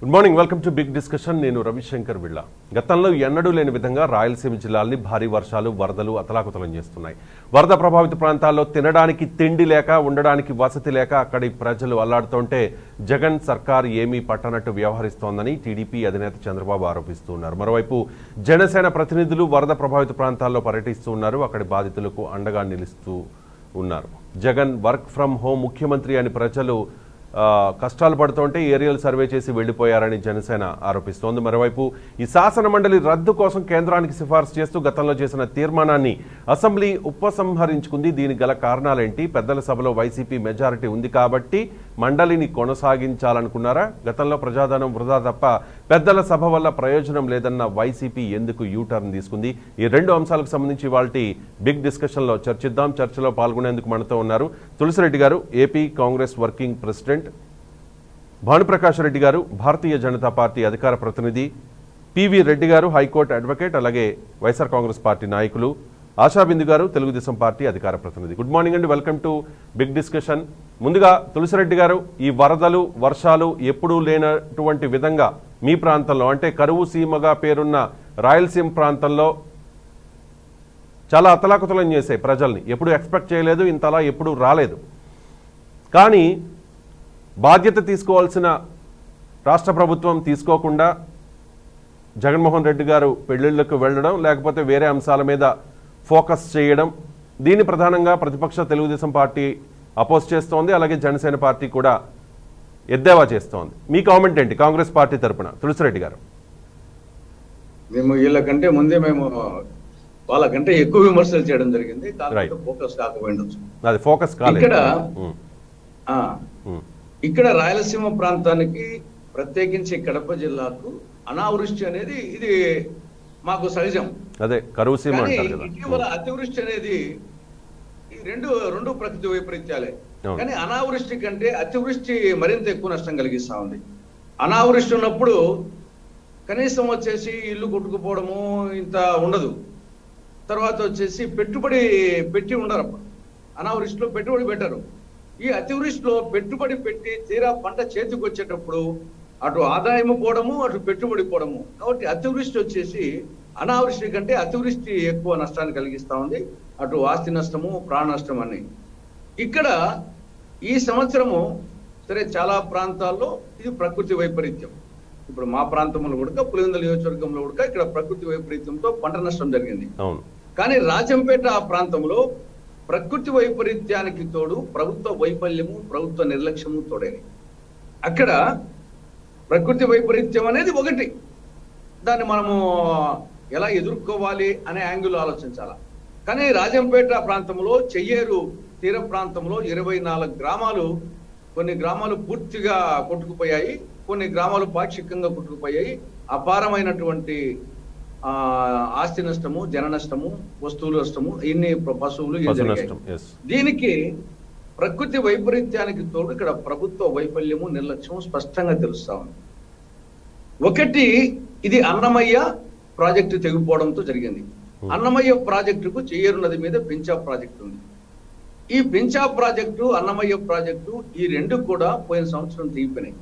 Good morning welcome to big discussion నేను రవిశంకర్ విళ్ళ గతంలో ఎన్నడూ లేని విధంగా రాయలసీమ జిల్లాల్ని భారీ వర్షాలు వరదలు అతలాకుతలం చేస్తున్నాయి వరద ప్రభావిత ప్రాంతాల్లో తినడానికి తిండి లేక ఉండడానికి వసతి లేక అక్కడి ప్రజలు అల్లాడుతుంటే జగన్ సర్కార్ ఏమీ పట్టనట్టు వ్యవహరిస్తోందని టీడీపీ అధినేత చంద్రబాబు ఆరోపిస్తున్నారు మరోవైపు జనసేన ప్రతినిధులు వరద ప్రభావిత ప్రాంతాల్లో పర్యటిస్తూ ఉన్నారు అక్కడి బాధితులకు అండగా నిలుస్తూ ఉన్నారు జగన్ వర్క్ ఫ్రం హోమ్ ముఖ్యమంత్రి అని ప్రజలు ఆ, కష్టాలు పడుతుంటే ఏరియల్ సర్వే చేసి వెళ్లిపోయారని జనసేన ఆరోపిస్తోంది మరోవైపు ఈ శాసన మండలి రద్దు కోసం కేంద్రానికి సిఫార్సు చేస్తూ గతంలో చేసిన తీర్మానాన్ని అసెంబ్లీ ఉపసంహరించుకుంది దీనికి గల కారణాలేంటి పెద్దల సభలో వైసీపీ మెజారిటీ ఉంది కాబట్టి మండలిని కొనసాగించాలనుకున్నారా గతంలో ప్రజాధనం వృధా తప్ప పెద్దల సభ వల్ల ప్రయోజనం లేదన్న వైసీపీ ఎందుకు యూటర్న్ తీసుకుంది ఈ రెండు అంశాలకు సంబంధించి ఇవాళ బిగ్ డిస్కషన్ లో చర్చిద్దాం చర్చలో పాల్గొనేందుకు మనతో ఉన్నారు తులసిరెడ్డి గారు AP Congress working president Bhanuprakash Reddy గారు భారతీయ జనతా పార్టీ అధికార ప్రతినిధి పివి రెడ్డి గారు హైకోర్టు అడ్వకేట్ అలాగే వైఎస్ఆర్ కాంగ్రెస్ పార్టీ నాయకులు ఆశాబిందు గారు తెలుగుదేశం పార్టీ అధికార ప్రతినిధి గుడ్ మార్నింగ్ అండి వెల్కమ్ టు బిగ్ డిస్కషన్ ముందుగా తులసిరెడ్డి గారు ఈ వరదలు వర్షాలు ఎప్పుడూ లేనటువంటి విధంగా మీ ప్రాంతంలో అంటే కరువు సీమగా పేరున్న రాయలసీమ ప్రాంతంలో చాలా అతలాకుతలం చేశాయి ప్రజల్ని ఎప్పుడు ఎక్స్పెక్ట్ చేయలేదు ఇంతలా ఎప్పుడు రాలేదు కానీ బాధ్యత తీసుకోవాల్సిన రాష్ట్ర ప్రభుత్వం తీసుకోకుండా జగన్మోహన్ రెడ్డి గారు పెళ్లిళ్లకు వెళ్ళడం లేకపోతే వేరే అంశాల మీద ఫోకస్ చేయడం దీన్ని ప్రధానంగా ప్రతిపక్ష తెలుగుదేశం పార్టీ అపోజ్ చేస్తోంది అలాగే జనసేన పార్టీ కూడా ఎద్దేవా చేస్తోంది మీ కామెంట్ ఏంటి కాంగ్రెస్ పార్టీ తరపున తులసిరెడ్డి గారు మేము వీళ్ళకంటే ముందే మేము వాళ్ళకంటే ఎక్కువ విమర్శలు చేయడం జరిగింది కాకపోతే Right. ఫోకస్ కాకపోయిండొచ్చు అది ఫోకస్ కాలేదు ఇక్కడ- ఉమ్, ఆ, ఉమ్, ఇక్కడ రాయలసీమ ప్రాంతానికి ప్రత్యేకించి కడప జిల్లాకు అనావృష్టి అనేది ఇది మాకు సహజం అదే కరువు సీమ కానీ అంటారు కదా ఇటీవల అతివృష్టి అనేది ఈ రెండు రెండు ప్రకృతి వైపరీత్యాలే అవును. కానీ అనావృష్టి కంటే అతివృష్టి మరింత ఎక్కువ నష్టం కలిగిస్తా ఉంది అనావృష్టి ఉన్నప్పుడు కనీసం వచ్చేసి ఇల్లు కొట్టుకుపోవడము ఇంత ఉండదు తర్వాత వచ్చేసి పెట్టుబడి పెట్టి ఉండరు అప్పుడు. అనావృష్టిలో పెట్టుబడి పెట్టరు ఈ అతివృష్టిలో పెట్టుబడి పెట్టి తీరా పంట చేతికి వచ్చేటప్పుడు అటు ఆదాయము పోవడము అటు పెట్టుబడి పోవడము కాబట్టి అతివృష్టి వచ్చేసి అనావృష్టి కంటే అతివృష్టి ఎక్కువ నష్టాన్ని కలిగిస్తా ఉంది అటు ఆస్తి నష్టము ప్రాణ నష్టం అని ఇక్కడ ఈ సంవత్సరము సరే చాలా ప్రాంతాల్లో ఇది ప్రకృతి వైపరీత్యం ఇప్పుడు మా ప్రాంతంలో కూడా పులివెందుల నియోజకవర్గంలో కూడా ఇక్కడ ప్రకృతి వైపరీత్యంతో పంట నష్టం జరిగింది అవును కానీ రాజంపేట ఆ ప్రాంతంలో ప్రకృతి వైపరీత్యానికి తోడు ప్రభుత్వ వైఫల్యము ప్రభుత్వ నిర్లక్ష్యము తోడైనవి అక్కడ ప్రకృతి వైపరీత్యం అనేది ఒకటి దాన్ని మనము ఎలా ఎదుర్కోవాలి అనే యాంగిల్ ఆలోచించాల కానీ రాజంపేట ప్రాంతంలో చెయ్యేరు తీర ప్రాంతంలో ఇరవై నాలుగు గ్రామాలు కొన్ని గ్రామాలు పూర్తిగా కొట్టుకుపోయాయి కొన్ని గ్రామాలు పాక్షికంగా కొట్టుకుపోయాయి అపారమైనటువంటి ఆ ఆస్తి నష్టము జన నష్టము వస్తువుల నష్టము ఇన్ని ప- పశువులు ఇవి పశు జరిగాయి. నష్టం ఎస్ దీనికి ప్రకృతి వైపరీత్యానికి తోడు ఇక్కడ ప్రభుత్వ వైఫల్యము నిర్లక్ష్యము స్పష్టంగా తెలుస్తా ఉంది ఒకటి ఇది అన్నమయ్య ప్రాజెక్టు తెగిపోవడంతో జరిగింది అన్నమయ్య ప్రాజెక్టుకు చెయ్యేరు నది మీద పెంచా ప్రాజెక్టు ఉంది ఈ పెంచా ప్రాజెక్టు అన్నమయ్య ప్రాజెక్టు ఈ రెండు కూడా పోయిన సంవత్సరం తెగిపోయినాయి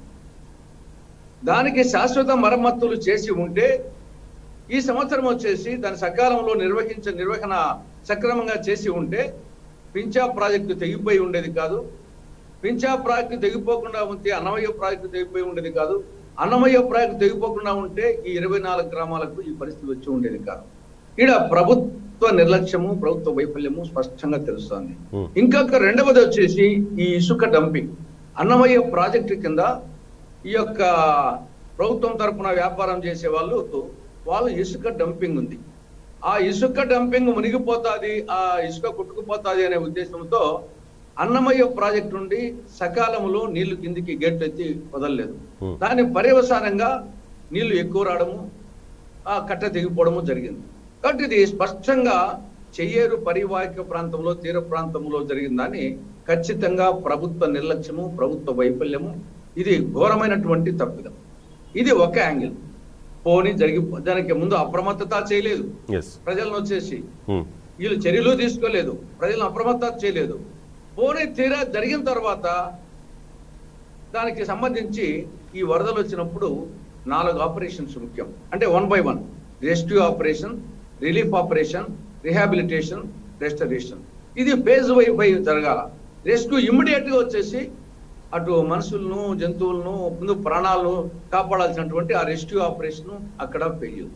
దానికి శాశ్వత మరమ్మతులు చేసి ఉంటే ఈ సంవత్సరం వచ్చేసి దాని సకాలంలో నిర్వహించ నిర్వహణ సక్రమంగా చేసి ఉంటే పించా ప్రాజెక్టు తెగిపోయి ఉండేది కాదు పించా ప్రాజెక్టు తెగిపోకుండా ఉంటే అన్నమయ్య ప్రాజెక్టు తెగిపోయి ఉండేది కాదు అన్నమయ్య ప్రాజెక్టు తెగిపోకుండా ఉంటే ఈ ఇరవై నాలుగు గ్రామాలకు ఈ పరిస్థితి వచ్చి ఉండేది కాదు ఈడ ప్రభుత్వ నిర్లక్ష్యము ప్రభుత్వ వైఫల్యము స్పష్టంగా తెలుస్తోంది Hmm. ఇంకొక రెండవది వచ్చేసి ఈ ఇసుక డంపింగ్ అన్నమయ్య ప్రాజెక్టు కింద ఈ యొక్క ప్రభుత్వం తరపున వ్యాపారం చేసే వాళ్ళు వాళ్ళు ఇసుక డంపింగ్ ఉంది ఆ ఇసుక డంపింగ్ మునిగిపోతాది ఆ ఇసుక కొట్టుకుపోతాది అనే ఉద్దేశంతో అన్నమయ్య ప్రాజెక్టు నుండి సకాలంలో నీళ్లు కిందికి గేట్లు ఎత్తి వదలలేదు Hmm. దాని పర్యవసానంగా నీళ్లు ఎక్కువ రావడము ఆ కట్ట తెగిపోవడము జరిగింది కాబట్టి ఇది స్పష్టంగా చెయ్యేరు పరివాహిక ప్రాంతంలో తీర ప్రాంతంలో జరిగిందని ఖచ్చితంగా ప్రభుత్వ నిర్లక్ష్యము ప్రభుత్వ వైఫల్యము ఇది ఘోరమైనటువంటి తప్పిదం ఇది ఒక యాంగిల్ పోనీ జరిగి దానికి ముందు అప్రమత్తత చేయలేదు ఎస్ ప్రజలను వచ్చేసి వీళ్ళు చర్యలు తీసుకోలేదు ప్రజలను అప్రమత్తత చేయలేదు పోనీ తీరా జరిగిన తర్వాత దానికి సంబంధించి ఈ వరదలు వచ్చినప్పుడు నాలుగు ఆపరేషన్స్ ముఖ్యం అంటే one by one rescue operation relief operation rehabilitation restoration ఇది ఫేజ్ వై బై జరగాల రెస్క్యూ ఇమ్మీడియట్ గా వచ్చేసి అటు మనుషులను జంతువులను ముందు ప్రాణాలను కాపాడాల్సినటువంటి ఆ రెస్క్యూ ఆపరేషన్ అక్కడ ఫెయిల్యూర్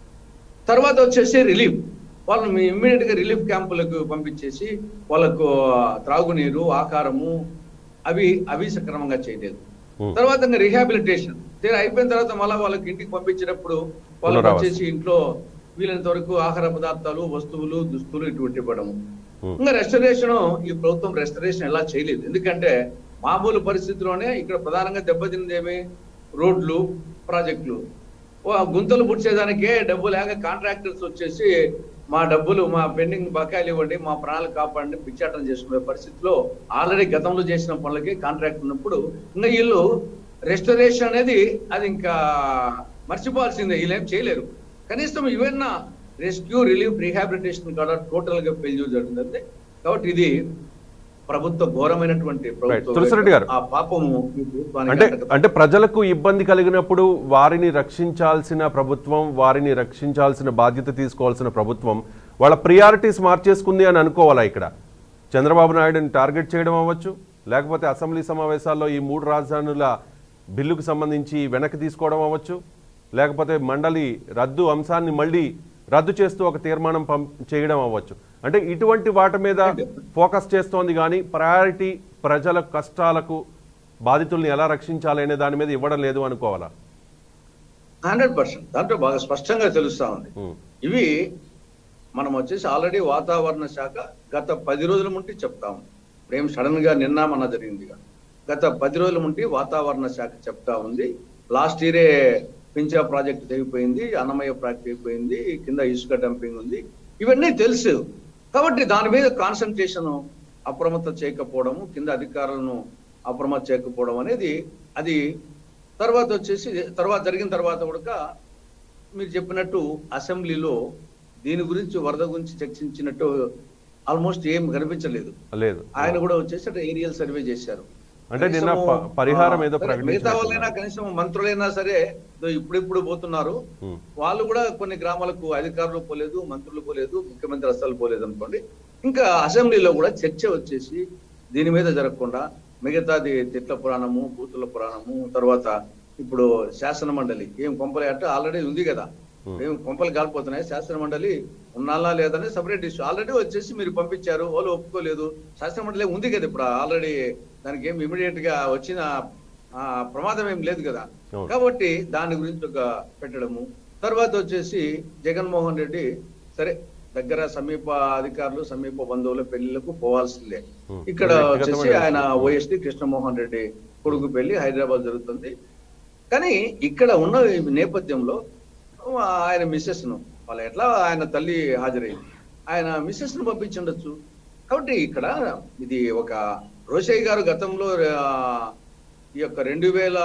తర్వాత వచ్చేసి రిలీఫ్ వాళ్ళని ఇమ్మీడియట్ గా రిలీఫ్ క్యాంపులకు పంపించేసి వాళ్ళకు త్రాగునీరు ఆకారము అవి అవి సక్రమంగా చేయలేదు Hmm. తర్వాత ఇంకా రిహాబిలిటేషన్ తీరా అయిపోయిన తర్వాత మళ్ళీ వాళ్ళకి ఇంటికి పంపించినప్పుడు వాళ్ళకి పునరావాసం. వచ్చేసి ఇంట్లో వీలైనంత వరకు ఆహార పదార్థాలు వస్తువులు దుస్తులు ఇటువంటి ఇవ్వడము Hmm. ఇంకా రెస్టరేషన్ ఈ ప్రభుత్వం రెస్టరేషన్ ఎలా చేయలేదు ఎందుకంటే మామూలు పరిస్థితిలోనే ఇక్కడ ప్రధానంగా దెబ్బతిన్నది ఏమి రోడ్లు ప్రాజెక్టులు ఓ గుంతలు పుడిచేదానికే డబ్బు లేక కాంట్రాక్టర్స్ వచ్చేసి మా డబ్బులు మా పెండింగ్ బకాయిలు ఇవ్వండి మా ప్రాణాలు కాపాడండి పిచ్చాటం చేసుకునే పరిస్థితిలో ఆల్రెడీ గతంలో చేసిన పనులకి కాంట్రాక్ట్ ఉన్నప్పుడు ఇంకా వీళ్ళు రెస్టరేషన్ అనేది అది ఇంకా మర్చిపోవాల్సిందే వీళ్ళు ఏం చేయలేరు కనీసం ఇవన్నా రెస్క్యూ రిలీఫ్ రీహాబిలిటేషన్ కూడా టోటల్ గా ఫెయిల్యూర్ జరుగుతుంది కాబట్టి ఇది ప్రభుత్వ ఘోరమైనటువంటి తులసిరెడ్డి గారు. ఆ పాపము ఈ ప్రభుత్వానికి అంటే అంటగ- అంటే ప్రజలకు ఇబ్బంది కలిగినప్పుడు వారిని రక్షించాల్సిన ప్రభుత్వం వారిని రక్షించాల్సిన బాధ్యత తీసుకోవాల్సిన ప్రభుత్వం వాళ్ళ ప్రియారిటీస్ మార్చేసుకుంది అని అనుకోవాలా ఇక్కడ చంద్రబాబు నాయుడుని టార్గెట్ చేయడం అవ్వచ్చు లేకపోతే అసెంబ్లీ సమావేశాల్లో ఈ మూడు రాజధానుల బిల్లుకు సంబంధించి వెనక్కి తీసుకోవడం అవ్వచ్చు లేకపోతే మండలి రద్దు అంశాన్ని మళ్ళీ రద్దు చేస్తూ ఒక తీర్మానం పం చేయడం అవ్వచ్చు అంటే ఇటువంటి వాటి మీద ఫోకస్ చేస్తోంది కానీ ప్రయారిటీ ప్రజల కష్టాలకు బాధితుల్ని ఎలా రక్షించాలి అనే దాని మీద ఇవ్వడం లేదు అనుకోవాలా హండ్రెడ్ పర్సెంట్ దాంట్లో బాగా స్పష్టంగా తెలుస్తా ఉంది ఉమ్, ఇవి మనం వచ్చేసి ఆల్రెడీ వాతావరణ శాఖ గత పది రోజుల ముంటి చెప్తాము ఇప్పుడేం సడన్ గా నిన్న మన జరిగింది కాదు. గత పది రోజుల ముంటి వాతావరణ శాఖ చెప్తా ఉంది లాస్ట్ ఇయరే పించా ప్రాజెక్ట్ తెగిపోయింది అన్నమయ్య ప్రాజెక్ట్ అయిపోయింది కింద ఇసుక డంపింగ్ ఉంది ఇవన్నీ తెలుసు కాబట్టి దాని మీద కాన్సన్ట్రేషన్ అప్రమత్తం చేయకపోవడము కింద అధికారులను అప్రమత్తం చేయకపోవడం అనేది అది తర్వాత వచ్చేసి తర్వాత జరిగిన తర్వాత కూడా మీరు చెప్పినట్టు అసెంబ్లీలో దీని గురించి వరద గురించి చర్చించినట్టు ఆల్మోస్ట్ ఏం కనిపించలేదు లేదు ఆయన కూడా వచ్చేసి అటు ఏరియల్ సర్వే చేశారు అంటే నిన్న కనీసము, ప- పరిహారం ఏదో ఆ, సరే, మిగతా ప్రకటించినట్టున్నారు. వాళ్ళైనా కనీసం మంత్రులైనా సరే ఇదో ఇప్పుడిప్పుడు పోతున్నారు ఉమ్, వాళ్ళు కూడా కొన్ని గ్రామాలకు అధికారులు పోలేదు మంత్రులు పోలేదు ముఖ్యమంత్రి అస్సలు పోలేదు అనుకోండి ఇంకా అసెంబ్లీలో కూడా చర్చ వచ్చేసి దీని మీద జరగకుండా మిగతాది తిట్ల పురాణము బూతుల పురాణము తర్వాత ఇప్పుడు శాసన మండలి ఏం కొంపలే అంటే ఆల్రెడీ ఉంది కదా Hmm. ఏం కొంపలు కాలిపోతున్నాయి శాసన మండలి ఉన్నాలా లేదని సపరేట్ ఇష్యూ ఆల్రెడీ వచ్చేసి మీరు పంపించారు వాళ్ళు ఒప్పుకోలేదు శాసన మండలి ఉంది కదా ఇప్పుడు ఆల్రెడీ దానికి ఏం ఇమీడియట్ గా వచ్చిన ఆ, ప్రమాదం ఏం లేదు కదా అవును. కాబట్టి దాని గురించి ఒక పెట్టడము తర్వాత వచ్చేసి జగన్మోహన్ రెడ్డి సరే దగ్గర సమీప అధికారులు సమీప బంధువుల పెళ్లిళ్లకు పోవాల్సిందే Hmm. ఇక్కడ వ్యక్తిగతమైన వచ్చేసి ఆయన విషయం. ఓఎస్డి కృష్ణమోహన్ రెడ్డి కొడుకు పెళ్లి హైదరాబాద్ జరుగుతుంది కానీ ఇక్కడ ఉన్న ఈ నేపథ్యంలో ఆయన మిస్సెస్ ను వాళ్ళ ఎట్లా ఆయన తల్లి హాజరైంది ఆయన మిస్సెస్ ను పంపించుండొచ్చు కాబట్టి ఇక్కడ ఇది ఒక రోషయ్య గారు గతంలో ఆ, ఈ యొక్క రెండు వేల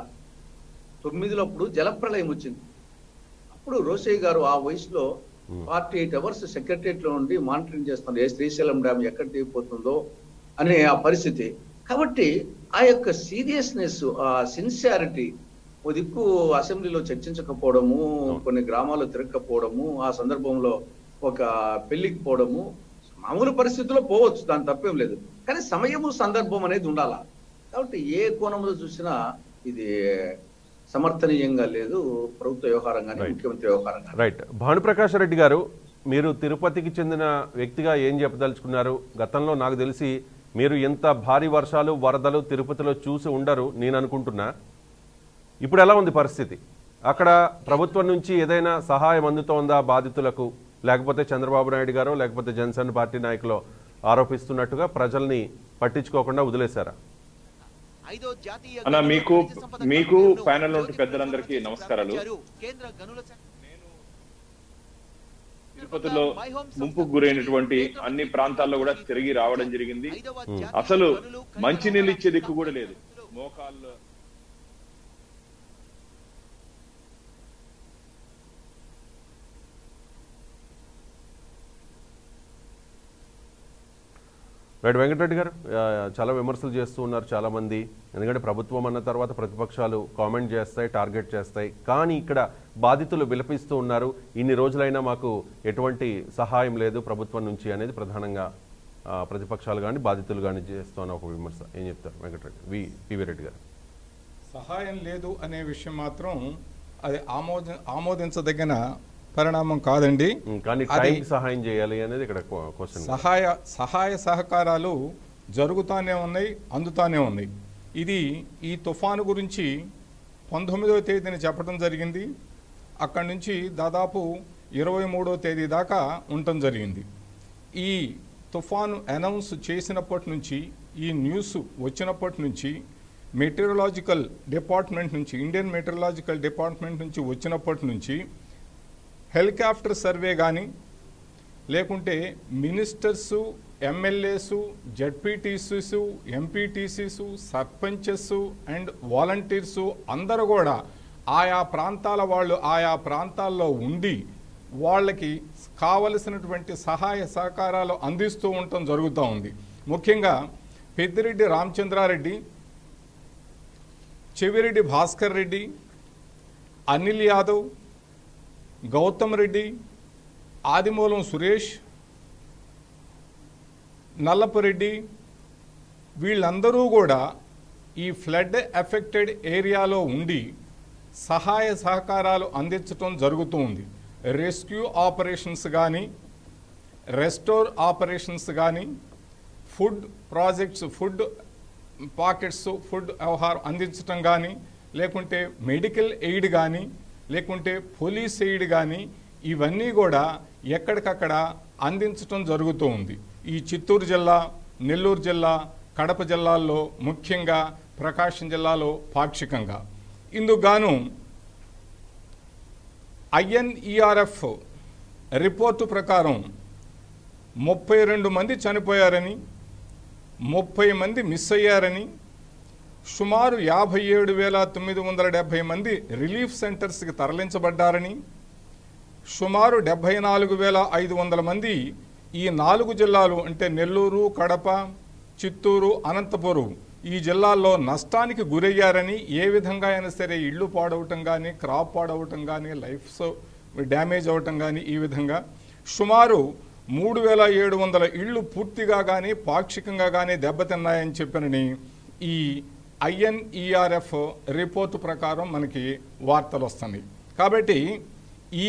తొమ్మిదిలో అప్పుడు జలప్రలయం వచ్చింది అప్పుడు రోషయ్య గారు ఆ వయసులో Hmm. Forty eight hours secretariat లో ఉండి మానిటరింగ్ చేస్తున్నారు ఏ శ్రీశైలం డ్యామ్ ఎక్కడ దిగిపోతుందో అనే ఆ పరిస్థితి కాబట్టి ఆ యొక్క సీరియస్నెస్ ఆ సిన్సియారిటీ ఓ దిక్కు అసెంబ్లీలో చర్చించకపోవడము కొన్ని గ్రామాల్లో తిరగకపోవడము ఆ సందర్భంలో ఒక పెళ్లికి పోవడము మామూలు పరిస్థితుల్లో పోవచ్చు దాని తప్పేం లేదు కానీ సమయము సందర్భం అనేది ఉండాలా కాబట్టి ఏ కోణంలో చూసినా ఇది సమర్థనీయంగా లేదు ప్రభుత్వ వ్యవహారం కానీ Right. ముఖ్యమంత్రి వ్యవహారం కానీ రైట్ భానుప్రకాష్ రెడ్డి గారు మీరు తిరుపతికి చెందిన వ్యక్తిగా ఏం చెప్పదలుచుకున్నారు గతంలో నాకు తెలిసి మీరు ఎంత భారీ వర్షాలు వరదలు తిరుపతిలో చూసి ఉండరు నేను అనుకుంటున్నా ఇప్పుడు ఎలా ఉంది పరిస్థితి అక్కడ ప్రభుత్వం నుంచి ఏదైనా సహాయం అందుతోందా బాధితులకు లేకపోతే చంద్రబాబు నాయుడు గారు లేకపోతే జనసేన పార్టీ నాయకులు ఆరోపిస్తున్నట్టుగా ప్రజల్ని పట్టించుకోకుండా వదిలేశారా ఐదో జాతీయ అన్న, గనుల మీకు- ఖనిజ సంపద మీకు కంపెనీలను ప్యానెల్ నుండి జ్యోతి పెద్దలందరికీ ప్రసాద్ నమస్కారాలు. స్థాపించారు. కేంద్ర గనుల శాఖ తిరుపతిలో ముంపుకు గురైనటువంటి అన్ని ప్రాంతాల్లో కూడా తిరిగి రావడం జరిగింది ఐదవ ఉమ్. జాతీయ అసలు గనులు ఖనిజ మంచినీళ్ళు ఇచ్చే సంపద దిక్కు కూడా లేదు కంపెనీలు మోకాళ్ళు రైట్ వెంకటరెడ్డి గారు ఆ, చాలా విమర్శలు చేస్తూ ఉన్నారు చాలా మంది ఎందుకంటే ప్రభుత్వం అన్న తర్వాత ప్రతిపక్షాలు కామెంట్ చేస్తాయి టార్గెట్ చేస్తాయి కానీ ఇక్కడ బాధితులు విలపిస్తూ ఉన్నారు ఇన్ని రోజులైనా మాకు ఎటువంటి సహాయం లేదు ప్రభుత్వం నుంచి అనేది ప్రధానంగా ఆ, ప్రతిపక్షాలు కానీ బాధితులు కానీ చేస్తున్న ఒక విమర్శ ఏం చెప్తారు వెంకటరెడ్డి వి పివి రెడ్డి గారు సహాయం లేదు అనే విషయం మాత్రం అది ఆమోద ఆమోదించదగిన పరిణామం కాదండి ఉమ్, కానీ అది టైంకి సహాయం చేయాలి అనేది ఇక్కడ క్వశ్చన్ సహాయ సహాయ సహకారాలు జరుగుతానే ఉన్నాయి అందుతానే ఉన్నాయి ఇది ఈ తుఫాను గురించి పంతొమ్మిదవ తేదీన చెప్పడం జరిగింది అక్కడి నుంచి దాదాపు ఇరవై మూడో తేదీ దాకా ఉండటం జరిగింది ఈ తుఫాను అనౌన్స్ చేసినప్పటి నుంచి ఈ న్యూస్ వచ్చినప్పటి నుంచి మెటీరియలాజికల్ డిపార్ట్మెంట్ నుంచి ఇండియన్ మెటీరియలాజికల్ డిపార్ట్మెంట్ నుంచి వచ్చినప్పటి నుంచి హెలికాప్టర్ సర్వే కానీ లేకుంటే ministers MLAs ZPTCs MPTCs sarpanches and volunteers అందరూ కూడా ఆయా ప్రాంతాల వాళ్ళు ఆయా ప్రాంతాల్లో ఉండి వాళ్ళకి కావలసినటువంటి సహాయ సహకారాలు అందిస్తూ ఉండటం జరుగుతూ ఉంది ముఖ్యంగా పెద్దిరెడ్డి రామచంద్రారెడ్డి చెవిరెడ్డి భాస్కర్ రెడ్డి అనిల్ యాదవ్ గౌతమ్ రెడ్డి ఆదిమూలం సురేష్ నల్లపురెడ్డి వీళ్ళందరూ కూడా ఈ ఫ్లడ్ ఎఫెక్టెడ్ ఏరియాలో ఉండి సహాయ సహకారాలు అందించడం జరుగుతూ ఉంది రెస్క్యూ ఆపరేషన్స్ కానీ రెస్టోర్ ఆపరేషన్స్ కానీ food projects food packets food వ్యవహారం అందించడం కానీ లేకుంటే మెడికల్ ఎయిడ్ కానీ లేకుంటే పోలీస్ ఎయిడ్ కానీ ఇవన్నీ కూడా ఎక్కడికక్కడ అందించడం జరుగుతూ ఉంది ఈ చిత్తూరు జిల్లా నెల్లూరు జిల్లా కడప జిల్లాల్లో ముఖ్యంగా ప్రకాశం జిల్లాలో పాక్షికంగా ఇందుకు గాను ఐఎన్ఈఆర్ఎఫ్ రిపోర్టు ప్రకారం ముప్పై రెండు మంది చనిపోయారని ముప్పై మంది మిస్ అయ్యారని సుమారు యాభై ఏడు వేల తొమ్మిది వందల డెబ్భై మంది రిలీఫ్ సెంటర్స్కి తరలించబడ్డారని సుమారు డెబ్భై నాలుగు వేల ఐదు వందల మంది ఈ నాలుగు జిల్లాలు అంటే నెల్లూరు కడప చిత్తూరు అనంతపురం ఈ జిల్లాల్లో నష్టానికి గురయ్యారని ఏ విధంగా అయినా సరే ఇళ్ళు పాడవటం కానీ క్రాప్ పాడవటం కానీ లైఫ్స్ డ్యామేజ్ అవ్వటం కానీ ఈ విధంగా సుమారు మూడు వేల ఏడు వందల ఇళ్ళు పూర్తిగా కానీ పాక్షికంగా కానీ దెబ్బతిన్నాయని చెప్పినని ఈ ఐఎన్ఈఆర్ఎఫ్ రిపోర్టు ప్రకారం మనకి వార్తలు వస్తున్నాయి కాబట్టి ఈ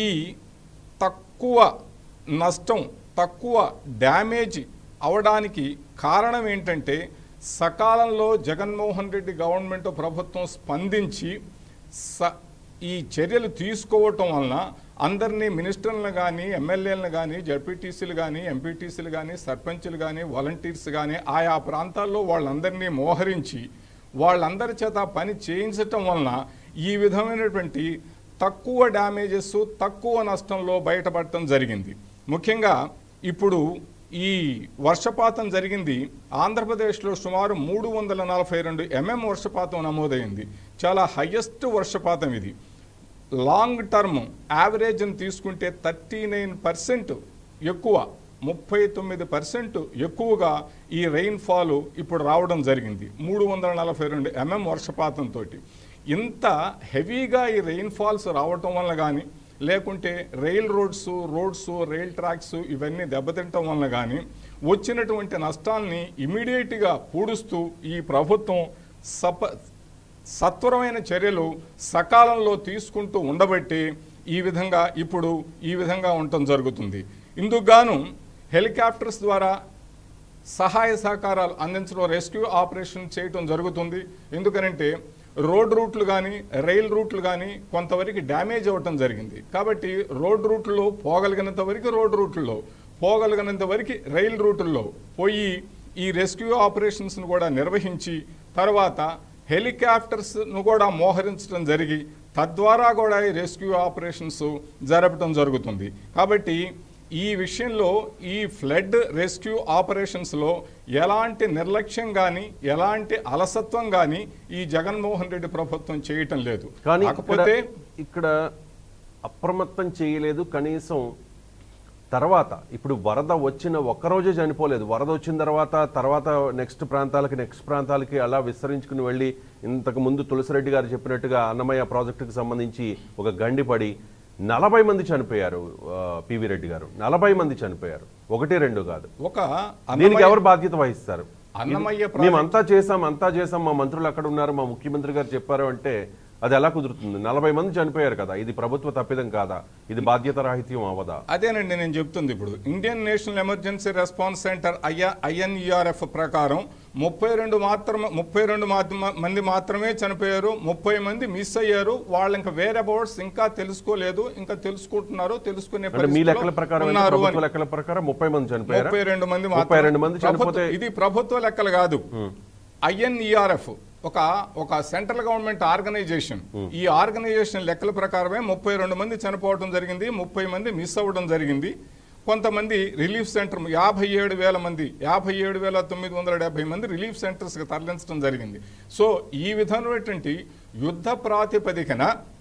తక్కువ నష్టం తక్కువ డ్యామేజ్ అవడానికి కారణం ఏంటంటే సకాలంలో జగన్మోహన్ రెడ్డి గవర్నమెంట్ ప్రభుత్వం స్పందించి స ఈ చర్యలు తీసుకోవటం వలన అందరినీ మినిస్టర్లను కానీ ఎమ్మెల్యేలను కానీ జడ్పీటీసీలు కానీ ఎంపీటీసీలు కానీ సర్పంచులు కానీ వాలంటీర్స్ కానీ ఆయా ప్రాంతాల్లో వాళ్ళందరినీ మోహరించి వాళ్ళందరి చేత పని చేయించటం వలన ఈ విధమైనటువంటి తక్కువ డ్యామేజెస్ తక్కువ నష్టంలో బయటపడటం జరిగింది ముఖ్యంగా ఇప్పుడు ఈ వర్షపాతం జరిగింది ఆంధ్రప్రదేశ్లో సుమారు మూడు వందల నలభై రెండు ఎంఎం వర్షపాతం నమోదైంది చాలా హయ్యెస్ట్ వర్షపాతం ఇది లాంగ్ టర్మ్ యావరేజ్ని తీసుకుంటే థర్టీ నైన్ పర్సెంట్ ఎక్కువ ముప్పై తొమ్మిది పర్సెంట్ ఎక్కువగా ఈ రెయిన్ఫాల్ ఇప్పుడు రావడం జరిగింది మూడు వందల నలభై రెండు ఎంఎం వర్షపాతంతో ఇంత హెవీగా ఈ రెయిన్ఫాల్స్ రావటం వల్ల కానీ లేకుంటే rail roads roads rail tracks ఇవన్నీ దెబ్బతింటం వల్ల కానీ వచ్చినటువంటి నష్టాల్ని ఇమీడియట్గా పూడుస్తూ ఈ ప్రభుత్వం సప సత్వరమైన చర్యలు సకాలంలో తీసుకుంటూ ఉండబట్టి ఈ విధంగా ఇప్పుడు ఈ విధంగా ఉండటం జరుగుతుంది ఇందుకు గాను హెలికాప్టర్స్ ద్వారా సహాయ సహకారాలు అందించడం రెస్క్యూ ఆపరేషన్ చేయటం జరుగుతుంది ఎందుకనంటే రోడ్ రూట్లు కానీ రైల్ రూట్లు కానీ కొంతవరకు డ్యామేజ్ అవ్వటం జరిగింది కాబట్టి రోడ్ రూట్లో పోగలిగినంత వరకు రోడ్ రూట్లో పోగలిగినంత వరకు రైల్ రూట్లలో పోయి ఈ రెస్క్యూ ఆపరేషన్స్ను కూడా నిర్వహించి తర్వాత హెలికాప్టర్స్ను కూడా మోహరించడం జరిగి తద్వారా కూడా ఈ రెస్క్యూ ఆపరేషన్స్ జరపడం జరుగుతుంది కాబట్టి ఈ విషయంలో ఈ ఫ్లడ్ రెస్క్యూ ఆపరేషన్స్లో ఎలాంటి నిర్లక్ష్యం కానీ ఎలాంటి అలసత్వం కానీ ఈ జగన్మోహన్ రెడ్డి ప్రభుత్వం చేయటం లేదు కానీ ఇక్కడ కాకపోతే ఇక్కడ అప్రమత్తం చేయలేదు కనీసం తర్వాత ఇప్పుడు వరద వచ్చిన ఒక్కరోజే చనిపోలేదు వరద వచ్చిన తర్వాత తర్వాత నెక్స్ట్ ప్రాంతాలకి నెక్స్ట్ ప్రాంతాలకి అలా విస్తరించుకుని వెళ్ళి ఇంతకు ముందు తులసిరెడ్డి గారు చెప్పినట్టుగా అన్నమయ్య ప్రాజెక్టుకు సంబంధించి ఒక గండి పడి నలభై మంది చనిపోయారు ఆ, పివి రెడ్డి గారు నలభై మంది చనిపోయారు ఒకటి రెండు కాదు ఒక దీనికి అన్నమయ్య- ఎవరు బాధ్యత వహిస్తారు అన్నమయ్య ఇది- ప్రాజెక్ట్- మేము అంతా చేసాం అంతా చేసాం మా మంత్రులు అక్కడ ఉన్నారు మా ముఖ్యమంత్రి గారు చెప్పారు అంటే అది ఎలా కుదురుతుంది నలభై మంది చనిపోయారు కదా ఇది ప్రభుత్వ తప్పిదం కాదా ఇది బాధ్యత రాహిత్యం అవదా అదేనండి నేను చెప్తుంది ఇప్పుడు Indian national emergency response centre ఐఆ ఐఎన్ఈఆర్ఎఫ్ ప్రకారం ముప్పై రెండు మాత్రమే ముప్పై రెండు మంది మాత్రమే చనిపోయారు ముప్పై మంది మిస్ అయ్యారు వాళ్ళు ఇంకా వేరే అబౌట్స్ ఇంకా తెలుసుకోలేదు ఇంకా తెలుసుకుంటున్నారు తెలుసుకునే అంటే మీ పరిస్థితిలో లెక్కల ప్రకారం ఎంత? ఉన్నారు ప్రభుత్వ అని. లెక్కల ప్రకారం ముప్పై మంది చనిపోయారు ముప్పై రెండు మంది ముప్పై రెండు మంది ప్రభుత్వ- చనిపోతే ఇది ప్రభుత్వ లెక్కలు కాదు ఐఎన్ఈఆర్ఎఫ్ ఒక ఒక సెంట్రల్ గవర్నమెంట్ ఆర్గనైజేషన్ ఈ ఆర్గనైజేషన్ లెక్కల ప్రకారమే ముప్పై రెండు మంది చనిపోవడం జరిగింది ముప్పై మంది మిస్ అవ్వడం జరిగింది కొంతమంది రిలీఫ్ సెంటర్ యాభై ఏడు వేల మంది యాభై ఏడు వేల తొమ్మిది వందల డెబ్బై మంది రిలీఫ్ సెంటర్స్కి తరలించడం జరిగింది సో ఈ విధమైనటువంటి యుద్ధ ప్రాతిపదికన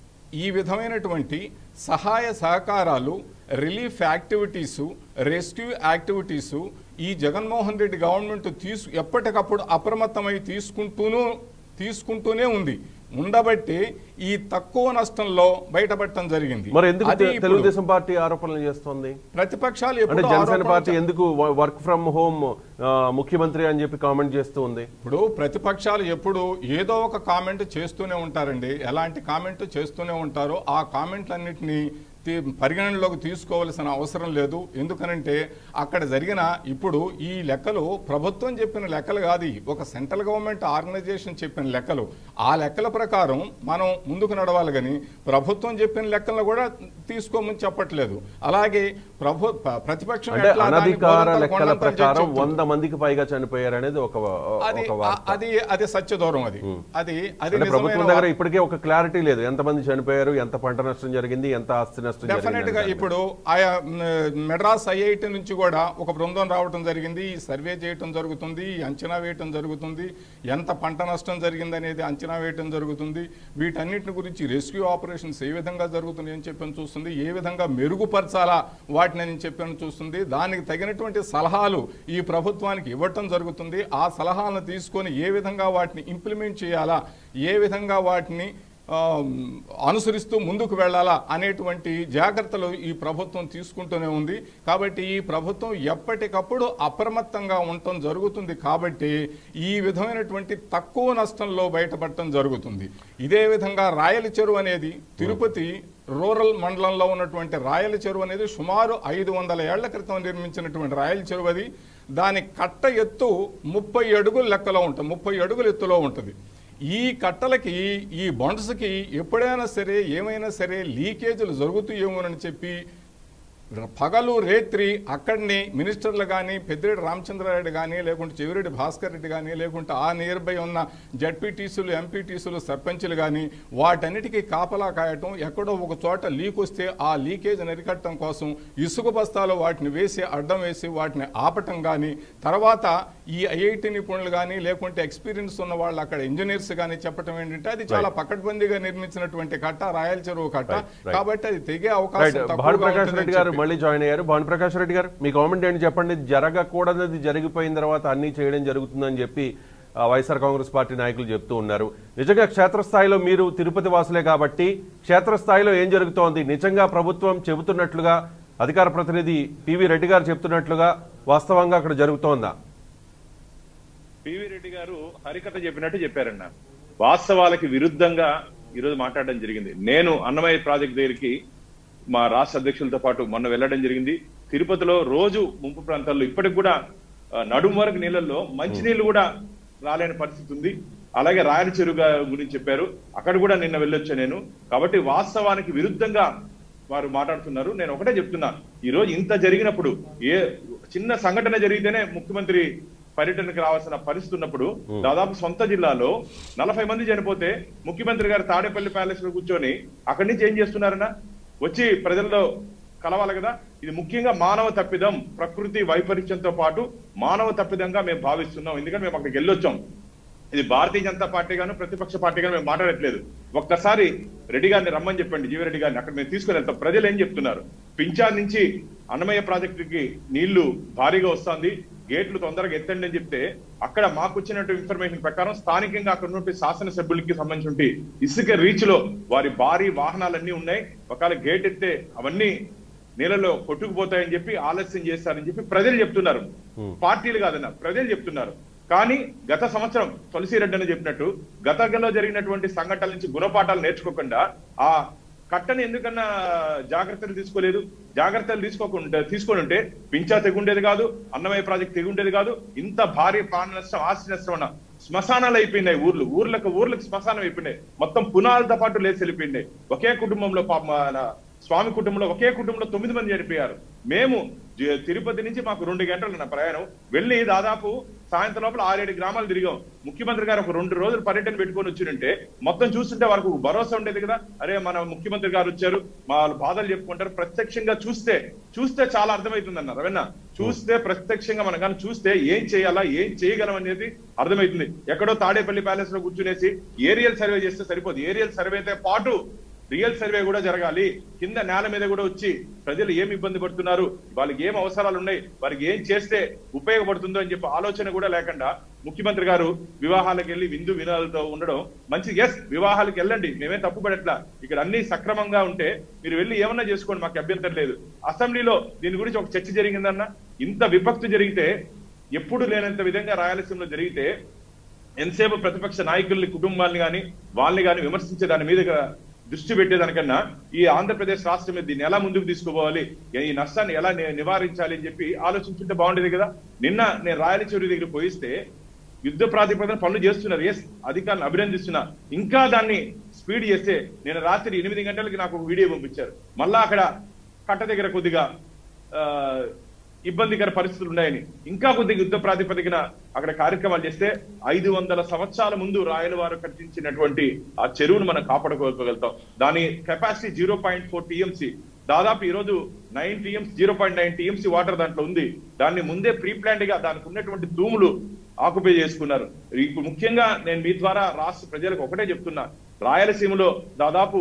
ఈ విధమైనటువంటి సహాయ సహకారాలు రిలీఫ్ యాక్టివిటీసు రెస్క్యూ యాక్టివిటీసు ఈ జగన్మోహన్ రెడ్డి గవర్నమెంట్ తీసు ఎప్పటికప్పుడు అప్రమత్తమై తీసుకుంటూనూ తీసుకుంటూనే ఉంది ఉండబట్టి ఈ తక్కువ నష్టంలో బయటపడటం జరిగింది మరి ఎందుకు అది తె- ఇప్పుడు తెలుగుదేశం పార్టీ ఆరోపణలు చేస్తోంది ప్రతిపక్షాలు అంటే ఎప్పుడూ జనసేన ఆరోపణలు పార్టీ ఎందుకు వర్క్ ఫ్రమ్ హోమ్ ముఖ్యమంత్రి అని చెప్పి కామెంట్ చేస్తూ ఉంది ఇప్పుడు ప్రతిపక్షాలు ఎప్పుడు ఏదో ఒక కామెంట్ చేస్తూనే ఉంటారండి ఎలాంటి కామెంట్ చేస్తూనే ఉంటారో ఆ కామెంట్లన్నింటినీ తీ- పరిగణనలోకి తీసుకోవాల్సిన అవసరం లేదు ఎందుకనంటే అక్కడ జరిగిన ఇప్పుడు ఈ లెక్కలు ప్రభుత్వం చెప్పిన లెక్కలు కాదు ఇవి. ఒక సెంట్రల్ గవర్నమెంట్ ఆర్గనైజేషన్ చెప్పిన లెక్కలు ఆ లెక్కల ప్రకారం మనం ముందుకు నడవాలి కానీ ప్రభుత్వం చెప్పిన లెక్కలను కూడా తీసుకోమని చెప్పట్లేదు అలాగే ప్రభు ప్ర- ప్రతిపక్షం అంటే ఎట్లా దాన్ని అనధికార బోధంతలు లెక్కల కొండంతలు చేసి ప్రకారం చెప్తుంది. వంద మందికి పైగా చనిపోయారు అనేది ఒక అది ఒక వార్త అది అది సత్యదూరం అది అది అది అంటే ప్రభుత్వం నిజమైన దగ్గర ఇప్పటికే ఒక క్లారిటీ లేదు ఎంతమంది చనిపోయారు ఎంత పంట నష్టం జరిగింది ఎంత ఆస్తి నష్టం డెఫినెట్ గా జరిగింది ఇప్పుడు ఆయా మ్, మెడ్రాస్ ఐఐటి నుంచి కూడా ఒక బృందం రావటం జరిగింది ఈ సర్వే చేయటం జరుగుతుంది ఈ అంచనా వేయటం జరుగుతుంది ఎంత పంట నష్టం జరిగింది అనేది అంచనా వేయటం జరుగుతుంది వీటన్నిటిని గురించి రెస్క్యూ ఆపరేషన్స్ ఏ విధంగా జరుగుతున్నాయి అని చెప్పని చూస్తుంది ఏ విధంగా మెరుగుపరచాలా వాటిని అని చెప్పని చూస్తుంది దానికి తగినటువంటి సలహాలు ఈ ప్రభుత్వానికి ఇవ్వటం జరుగుతుంది ఆ సలహాలను తీసుకొని ఏ విధంగా వాటిని ఇంప్లిమెంట్ చేయాలా ఏ విధంగా వాటిని ఆ, అనుసరిస్తూ ముందుకు వెళ్ళాలా అనేటువంటి జాగ్రత్తలు ఈ ప్రభుత్వం తీసుకుంటూనే ఉంది కాబట్టి ఈ ప్రభుత్వం ఎప్పటికప్పుడు అప్రమత్తంగా ఉండటం జరుగుతుంది కాబట్టి ఈ విధమైనటువంటి తక్కువ నష్టంలో బయటపడటం జరుగుతుంది ఇదే విధంగా రాయల చెరువు అనేది తిరుపతి రూరల్ మండలంలో ఉన్నటువంటి రాయల చెరువు అనేది సుమారు ఐదు వందల ఏళ్ల క్రితం నిర్మించినటువంటి రాయల చెరువు అది దాని కట్ట ఎత్తు ముప్పై అడుగుల లెక్కలో ఉంటుంది ముప్పై అడుగుల ఎత్తులో ఉంటుంది ఈ కట్టలకి ఈ బండ్స్కి ఎప్పుడైనా సరే ఏమైనా సరే లీకేజీలు జరుగుతాయేమోనని చెప్పి ర- పగలు రేత్రి అక్కడిని మినిస్టర్లు కానీ పెద్దిరెడ్డి రామచంద్రారెడ్డి కానీ లేకుంటే చెవిరెడ్డి భాస్కర్ రెడ్డి కానీ లేకుంటే ఆ నియర్ బై ఉన్న జడ్పీటీసులు ఎంపీటీసులు సర్పంచులు కానీ వాటన్నిటికీ కాపలా కాయటం ఎక్కడో ఒక చోట లీక్ వస్తే ఆ లీకేజ్ నరికట్టడం కోసం ఇసుక బస్తాలు వాటిని వేసి అడ్డం వేసి వాటిని ఆపటం కానీ తర్వాత ఈ ఐఐటి నిపుణులు కానీ లేకుంటే ఎక్స్పీరియన్స్ ఉన్న వాళ్ళు అక్కడ ఇంజనీర్స్ కానీ చెప్పటం ఏంటంటే అది చాలా పకడ్బందీగా నిర్మించినటువంటి కట్ట రాయల చెరువు కట్ట Right, right. కాబట్టి అది తెగే రైట్ అవకాశం భాను తక్కువగా ప్రకాష్ ఉంటుందని రెడ్డి గారు చెప్పి. మళ్ళీ జాయిన్ అయ్యారు భాను ప్రకాష్ రెడ్డి గారు మీ కామెంట్ ఏంటి చెప్పండి జరగకూడనిది జరిగిపోయిన తర్వాత అన్ని చేయడం జరుగుతుందని చెప్పి ఆ, వైఎస్ఆర్ కాంగ్రెస్ పార్టీ నాయకులు చెప్తూ ఉన్నారు నిజంగా క్షేత్రస్థాయిలో మీరు తిరుపతి వాసులే కాబట్టి క్షేత్రస్థాయిలో ఏం జరుగుతోంది నిజంగా ప్రభుత్వం చెబుతున్నట్లుగా అధికార ప్రతినిధి పివి రెడ్డి గారు చెప్తున్నట్లుగా వాస్తవంగా అక్కడ జరుగుతోందా పివి రెడ్డి గారు హరికథ చెప్పినట్టు చెప్పారన్న వాస్తవాలకి విరుద్ధంగా ఈరోజు మాట్లాడడం జరిగింది నేను అన్నమయ్య ప్రాజెక్ట్ దగ్గరికి మా రాష్ట్ర అధ్యక్షులతో పాటు మొన్న వెళ్ళడం జరిగింది తిరుపతిలో రోజు ముంపు ప్రాంతాల్లో ఇప్పటికి కూడా ఆ, నడుము వరకు నీళ్ళల్లో మంచినీళ్ళు కూడా రాలేని పరిస్థితి ఉంది అలాగే రాయల చెరువు గా- గురించి చెప్పారు అక్కడ కూడా నిన్న వెళ్ళొచ్చా నేను కాబట్టి వాస్తవానికి విరుద్ధంగా వారు మాట్లాడుతున్నారు నేను ఒకటే చెప్తున్నా ఈ రోజు ఇంత జరిగినప్పుడు ఏ చిన్న సంఘటన జరిగితేనే ముఖ్యమంత్రి పర్యటనకు రావాల్సిన పరిస్థితి ఉన్నప్పుడు దాదాపు సొంత జిల్లాలో నలభై మంది చనిపోతే ముఖ్యమంత్రి గారు తాడేపల్లి ప్యాలెస్ లో కూర్చొని అక్కడి నుంచి ఏం చేస్తున్నారన్న వచ్చి ప్రజల్లో కలవాలి కదా ఇది ముఖ్యంగా మానవ తప్పిదం ప్రకృతి వైపరీత్యంతో పాటు మానవ తప్పిదంగా మేము భావిస్తున్నాం ఎందుకంటే మేము అక్కడికి వెళ్ళొచ్చాం ఇది భారతీయ జనతా పార్టీ గాను ప్రతిపక్ష పార్టీ గాను మేము మాట్లాడట్లేదు ఒక్కసారి రెడ్డి గారిని రమ్మని చెప్పండి జీవిరెడ్డి గారిని అక్కడ మేము తీసుకుని వెళ్తాం ప్రజలు ఏం చెప్తున్నారు పింఛాన్ నుంచి అన్నమయ్య ప్రాజెక్టుకి నీళ్లు భారీగా వస్తుంది గేట్లు తొందరగా ఎత్తండి అని చెప్తే అక్కడ మాకు వచ్చినట్టు ఇన్ఫర్మేషన్ ప్రకారం స్థానికంగా అక్కడ ఉన్నటువంటి శాసనసభ్యులకి సంబంధించి ఇసుక రీచ్ లో వారి భారీ వాహనాలన్నీ ఉన్నాయి ఒకవేళ గేట్ ఎత్తే అవన్నీ నీళ్ళలో కొట్టుకుపోతాయని చెప్పి ఆలస్యం చేస్తారని చెప్పి ప్రజలు చెప్తున్నారు పార్టీలు కాదన్న ప్రజలు చెప్తున్నారు కానీ గత సంవత్సరం తులసిరెడ్డి అని చెప్పినట్టు గతంలో జరిగినటువంటి సంఘటనల నుంచి గుణపాఠాలు నేర్చుకోకుండా ఆ కట్టని ఎందుకన్నా జాగ్రత్తలు తీసుకోలేదు జాగ్రత్తలు తీసుకోకుండా తీసుకొని ఉంటే పింఛా తెగుండేది కాదు అన్నమయ్య ప్రాజెక్ట్ తెగుండేది కాదు ఇంత భారీ ప్రాణ నష్టం ఆస్తి నష్టం ఉన్న శ్మశానాలు అయిపోయినాయి ఊర్లు ఊర్లకు ఊర్లకు శ్మశానం అయిపోయినాయి మొత్తం పునాలతో పాటు లేచి వెళ్ళిపోయినాయి ఒకే కుటుంబంలో పాప మన స్వామి కుటుంబంలో ఒకే కుటుంబంలో తొమ్మిది మంది చనిపోయారు మేము జ- తిరుపతి నుంచి మాకు రెండు గంటలు నా ప్రయాణం వెళ్ళి దాదాపు సాయంత్రం లోపల ఆరేడు గ్రామాలు తిరిగాం ముఖ్యమంత్రి గారు ఒక రెండు రోజులు పర్యటన పెట్టుకొని వచ్చింటే మొత్తం చూస్తుంటే వారికి ఒక భరోసా ఉండేది కదా అరే మన ముఖ్యమంత్రి గారు వచ్చారు మా వాళ్ళు బాధలు చెప్పుకుంటారు ప్రత్యక్షంగా చూస్తే చూస్తే చాలా అర్థమవుతుంది అన్న రవీణ చూస్తే ప్రత్యక్షంగా మనం కానీ చూస్తే ఏం చేయాలా ఏం చేయగలం అనేది అర్థమవుతుంది ఎక్కడో తాడేపల్లి ప్యాలెస్ లో కూర్చునేసి ఏరియల్ సర్వే చేస్తే సరిపోదు ఏరియల్ సర్వేతో పాటు రియల్ సర్వే కూడా జరగాలి కింద నేల మీద కూడా వచ్చి ప్రజలు ఏం ఇబ్బంది పడుతున్నారు వాళ్ళకి ఏం అవసరాలు ఉన్నాయి వారికి ఏం చేస్తే ఉపయోగపడుతుందో అని చెప్పి ఆలోచన కూడా లేకుండా ముఖ్యమంత్రి గారు వివాహాలకు వెళ్ళి విందు వినోదాలతో ఉండడం మంచి ఎస్ వివాహాలకు వెళ్ళండి మేమేం తప్పుపడట్లా ఇక్కడ అన్ని సక్రమంగా ఉంటే మీరు వెళ్ళి ఏమన్నా చేసుకోండి మాకు అభ్యంతరం లేదు అసెంబ్లీలో దీని గురించి ఒక చర్చ జరిగిందన్న ఇంత విభక్తి జరిగితే ఎప్పుడు లేనంత విధంగా రాయలసీమలో జరిగితే ఎంతసేపు ప్రతిపక్ష నాయకుల్ని కుటుంబాన్ని కానీ వాళ్ళని కానీ విమర్శించే దాని మీద దృష్టి పెట్టేదానికన్నా ఈ ఆంధ్రప్రదేశ్ రాష్ట్రం మీద దీన్ని ఎలా ముందుకు తీసుకుపోవాలి ఈ నష్టాన్ని ఎలా ని- నివారించాలి అని చెప్పి ఆలోచించుంటే బాగుండేది కదా నిన్న నేను రాయలచూరి దగ్గర పోయిస్తే యుద్ధ ప్రాతిపదన పనులు చేస్తున్నారు ఎస్ అధికారులను అభినందిస్తున్నా ఇంకా దాన్ని స్పీడ్ చేస్తే నేను రాత్రి ఎనిమిది గంటలకి నాకు ఒక వీడియో పంపించారు మళ్ళా అక్కడ కట్ట దగ్గర కొద్దిగా ఆ, ఇబ్బందికర పరిస్థితులు ఉన్నాయని ఇంకా కొద్దిగా యుద్ధ ప్రాతిపదికన అక్కడ కార్యక్రమాలు చేస్తే ఐదు వందల సంవత్సరాల ముందు రాయల వారు కట్టించినటువంటి ఆ చెరువును మనం కాపాడుకోగలుగుతాం దాని capacity zero point four TMC దాదాపు ఈ రోజు nine TMC zero point nine TMC water దాంట్లో ఉంది దాన్ని ముందే ప్రీ ప్లాన్డ్ గా దానికి ఉన్నటువంటి తూములు ఆక్యుపై చేసుకున్నారు ఇప్పుడు ముఖ్యంగా నేను మీ ద్వారా రాష్ట్ర ప్రజలకు ఒకటే చెప్తున్నా రాయలసీమలో దాదాపు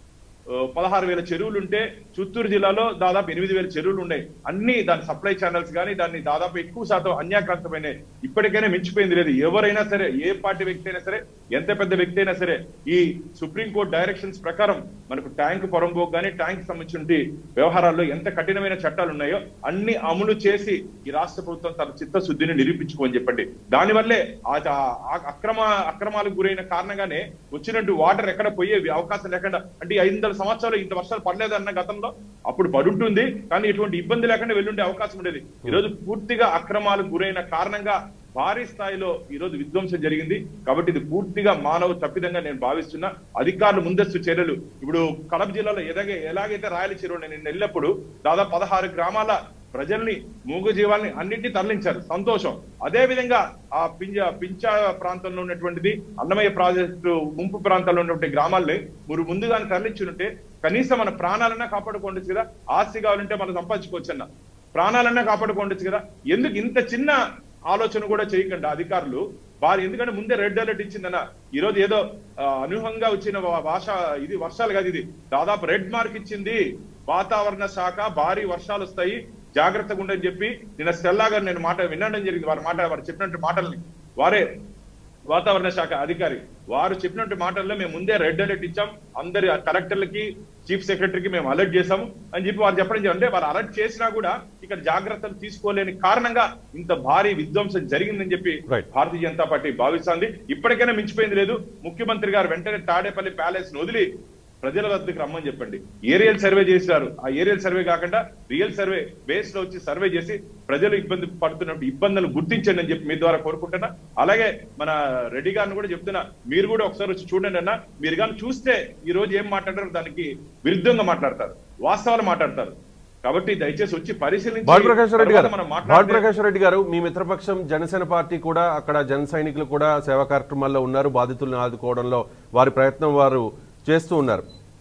ఆ, పదహారు వేల చెరువులు ఉంటే చిత్తూరు జిల్లాలో దాదాపు ఎనిమిది వేల చెరువులు ఉన్నాయి అన్ని దాని సప్లై ఛానల్స్ కానీ దాన్ని దాదాపు ఎక్కువ శాతం అన్యాక్రాంతమైన ఇప్పటికైనా మించిపోయింది లేదు ఎవరైనా సరే ఏ పార్టీ వ్యక్తి అయినా సరే ఎంత పెద్ద వ్యక్తి అయినా సరే ఈ సుప్రీంకోర్టు డైరెక్షన్స్ ప్రకారం మనకు ట్యాంక్ పొరంబోక్ కానీ ట్యాంక్ సంబంధించిన వ్యవహారాల్లో ఎంత కఠినమైన చట్టాలు ఉన్నాయో అన్ని అమలు చేసి ఈ రాష్ట్ర ప్రభుత్వం తన చిత్తశుద్ధిని నిరూపించుకోని చెప్పండి దానివల్లే ఆ ఆ అక్రమ అక్రమాలకు గురైన కారణంగానే వచ్చినట్టు వాటర్ ఎక్కడ పోయే అవకాశం లేకుండా అంటే ఈ ఐదు వందల సంవత్సరాలు ఇంత వర్షాలు పడలేదన్న గతంలో అప్పుడు పడుంటుంది కానీ ఎటువంటి ఇబ్బంది లేకుండా వెళ్ళుండే అవకాశం ఉండేది ఈ రోజు పూర్తిగా అక్రమాలకు గురైన కారణంగా భారీ స్థాయిలో ఈ రోజు విధ్వంసం జరిగింది కాబట్టి ఇది పూర్తిగా మానవ తప్పిదంగా నేను భావిస్తున్నా అధికారులు ముందస్తు చర్యలు ఇప్పుడు కడప జిల్లాలో ఎలాగే ఎలాగైతే రాయల చెరువు నేను వెళ్ళినప్పుడు దాదాపు పదహారు గ్రామాల ప్రజల్ని మూగజీవాల్ని అన్నింటినీ తరలించారు సంతోషం అదే విధంగా ఆ పింజ పించా ప్రాంతంలో ఉన్నటువంటిది అన్నమయ్య ప్రాజెక్టు ముంపు ప్రాంతాల్లో ఉన్నటువంటి గ్రామాల్ని మీరు ముందుగానే తరలించుంటే కనీసం మన ప్రాణాలన్నా కాపాడుకోండి కదా ఆస్తి కావాలంటే మనం సంపాదించుకోవచ్చు అన్న ప్రాణాలన్నా కాపాడుకోండి కదా ఎందుకు ఇంత చిన్న ఆలోచన కూడా చేయకుండా అధికారులు వారు ఎందుకంటే ముందే రెడ్ అలర్ట్ ఇచ్చిందన్న ఈ రోజు ఏదో ఆ, అనూహంగా వచ్చిన వా- భాష ఇది వర్షాలు కాదు ఇది దాదాపు రెడ్ మార్క్ ఇచ్చింది వాతావరణ శాఖ భారీ వర్షాలు వస్తాయి జాగ్రత్తగా ఉండని చెప్పి నిన్న స్టెల్లా గారు నేను మాట వినడం జరిగింది వారి మాట వారు చెప్పినట్టు మాటల్ని వారే వాతావరణ శాఖ అధికారి వారు చెప్పినట్టు మాటల్లో మేము ముందే రెడ్ అలర్ట్ ఇచ్చాం అందరి కలెక్టర్లకి చీఫ్ సెక్రటరీకి మేము అలర్ట్ చేశాము అని చెప్పి వారు చెప్పడం జరిగింది. అంటే వారు అలర్ట్ చేసినా కూడా ఇక్కడ జాగ్రత్తలు తీసుకోలేని కారణంగా ఇంత భారీ విధ్వంసం జరిగిందని చెప్పి Right. భారతీయ జనతా పార్టీ భావిస్తోంది ఇప్పటికైనా మించిపోయింది లేదు ముఖ్యమంత్రి గారు వెంటనే తాడేపల్లి ప్యాలెస్ ను వదిలి ప్రజల వద్దకు రమ్మని చెప్పండి ఏరియల్ సర్వే చేశారు ఆ ఏరియల్ సర్వే కాకుండా రియల్ సర్వే బేస్ లో వచ్చి సర్వే చేసి ప్రజలు ఇబ్బంది పడుతున్నప్పుడు ఇబ్బందులను గుర్తించండి అని చెప్పి మీ ద్వారా కోరుకుంటున్నా అలాగే మన రెడ్డి గారిని కూడా చెప్తున్నా మీరు కూడా ఒకసారి వచ్చి చూడండి అన్న మీరు కానీ చూస్తే ఈ రోజు ఏం మాట్లాడారు దానికి విరుద్ధంగా మాట్లాడతారు వాస్తవాలు మాట్లాడతారు కాబట్టి దయచేసి వచ్చి పరిశీలించి భానుప్రకాష్ రెడ్డి గారు తర్వాత మనం మాట్లాడితే భానుప్రకాష్ రెడ్డి గారు మీ మిత్రపక్షం జనసేన పార్టీ కూడా అక్కడ జన సైనికులు కూడా సేవా కార్యక్రమాల్లో ఉన్నారు బాధితులను ఆదుకోవడంలో వారి ప్రయత్నం వారు చేస్తూ ఉన్నారు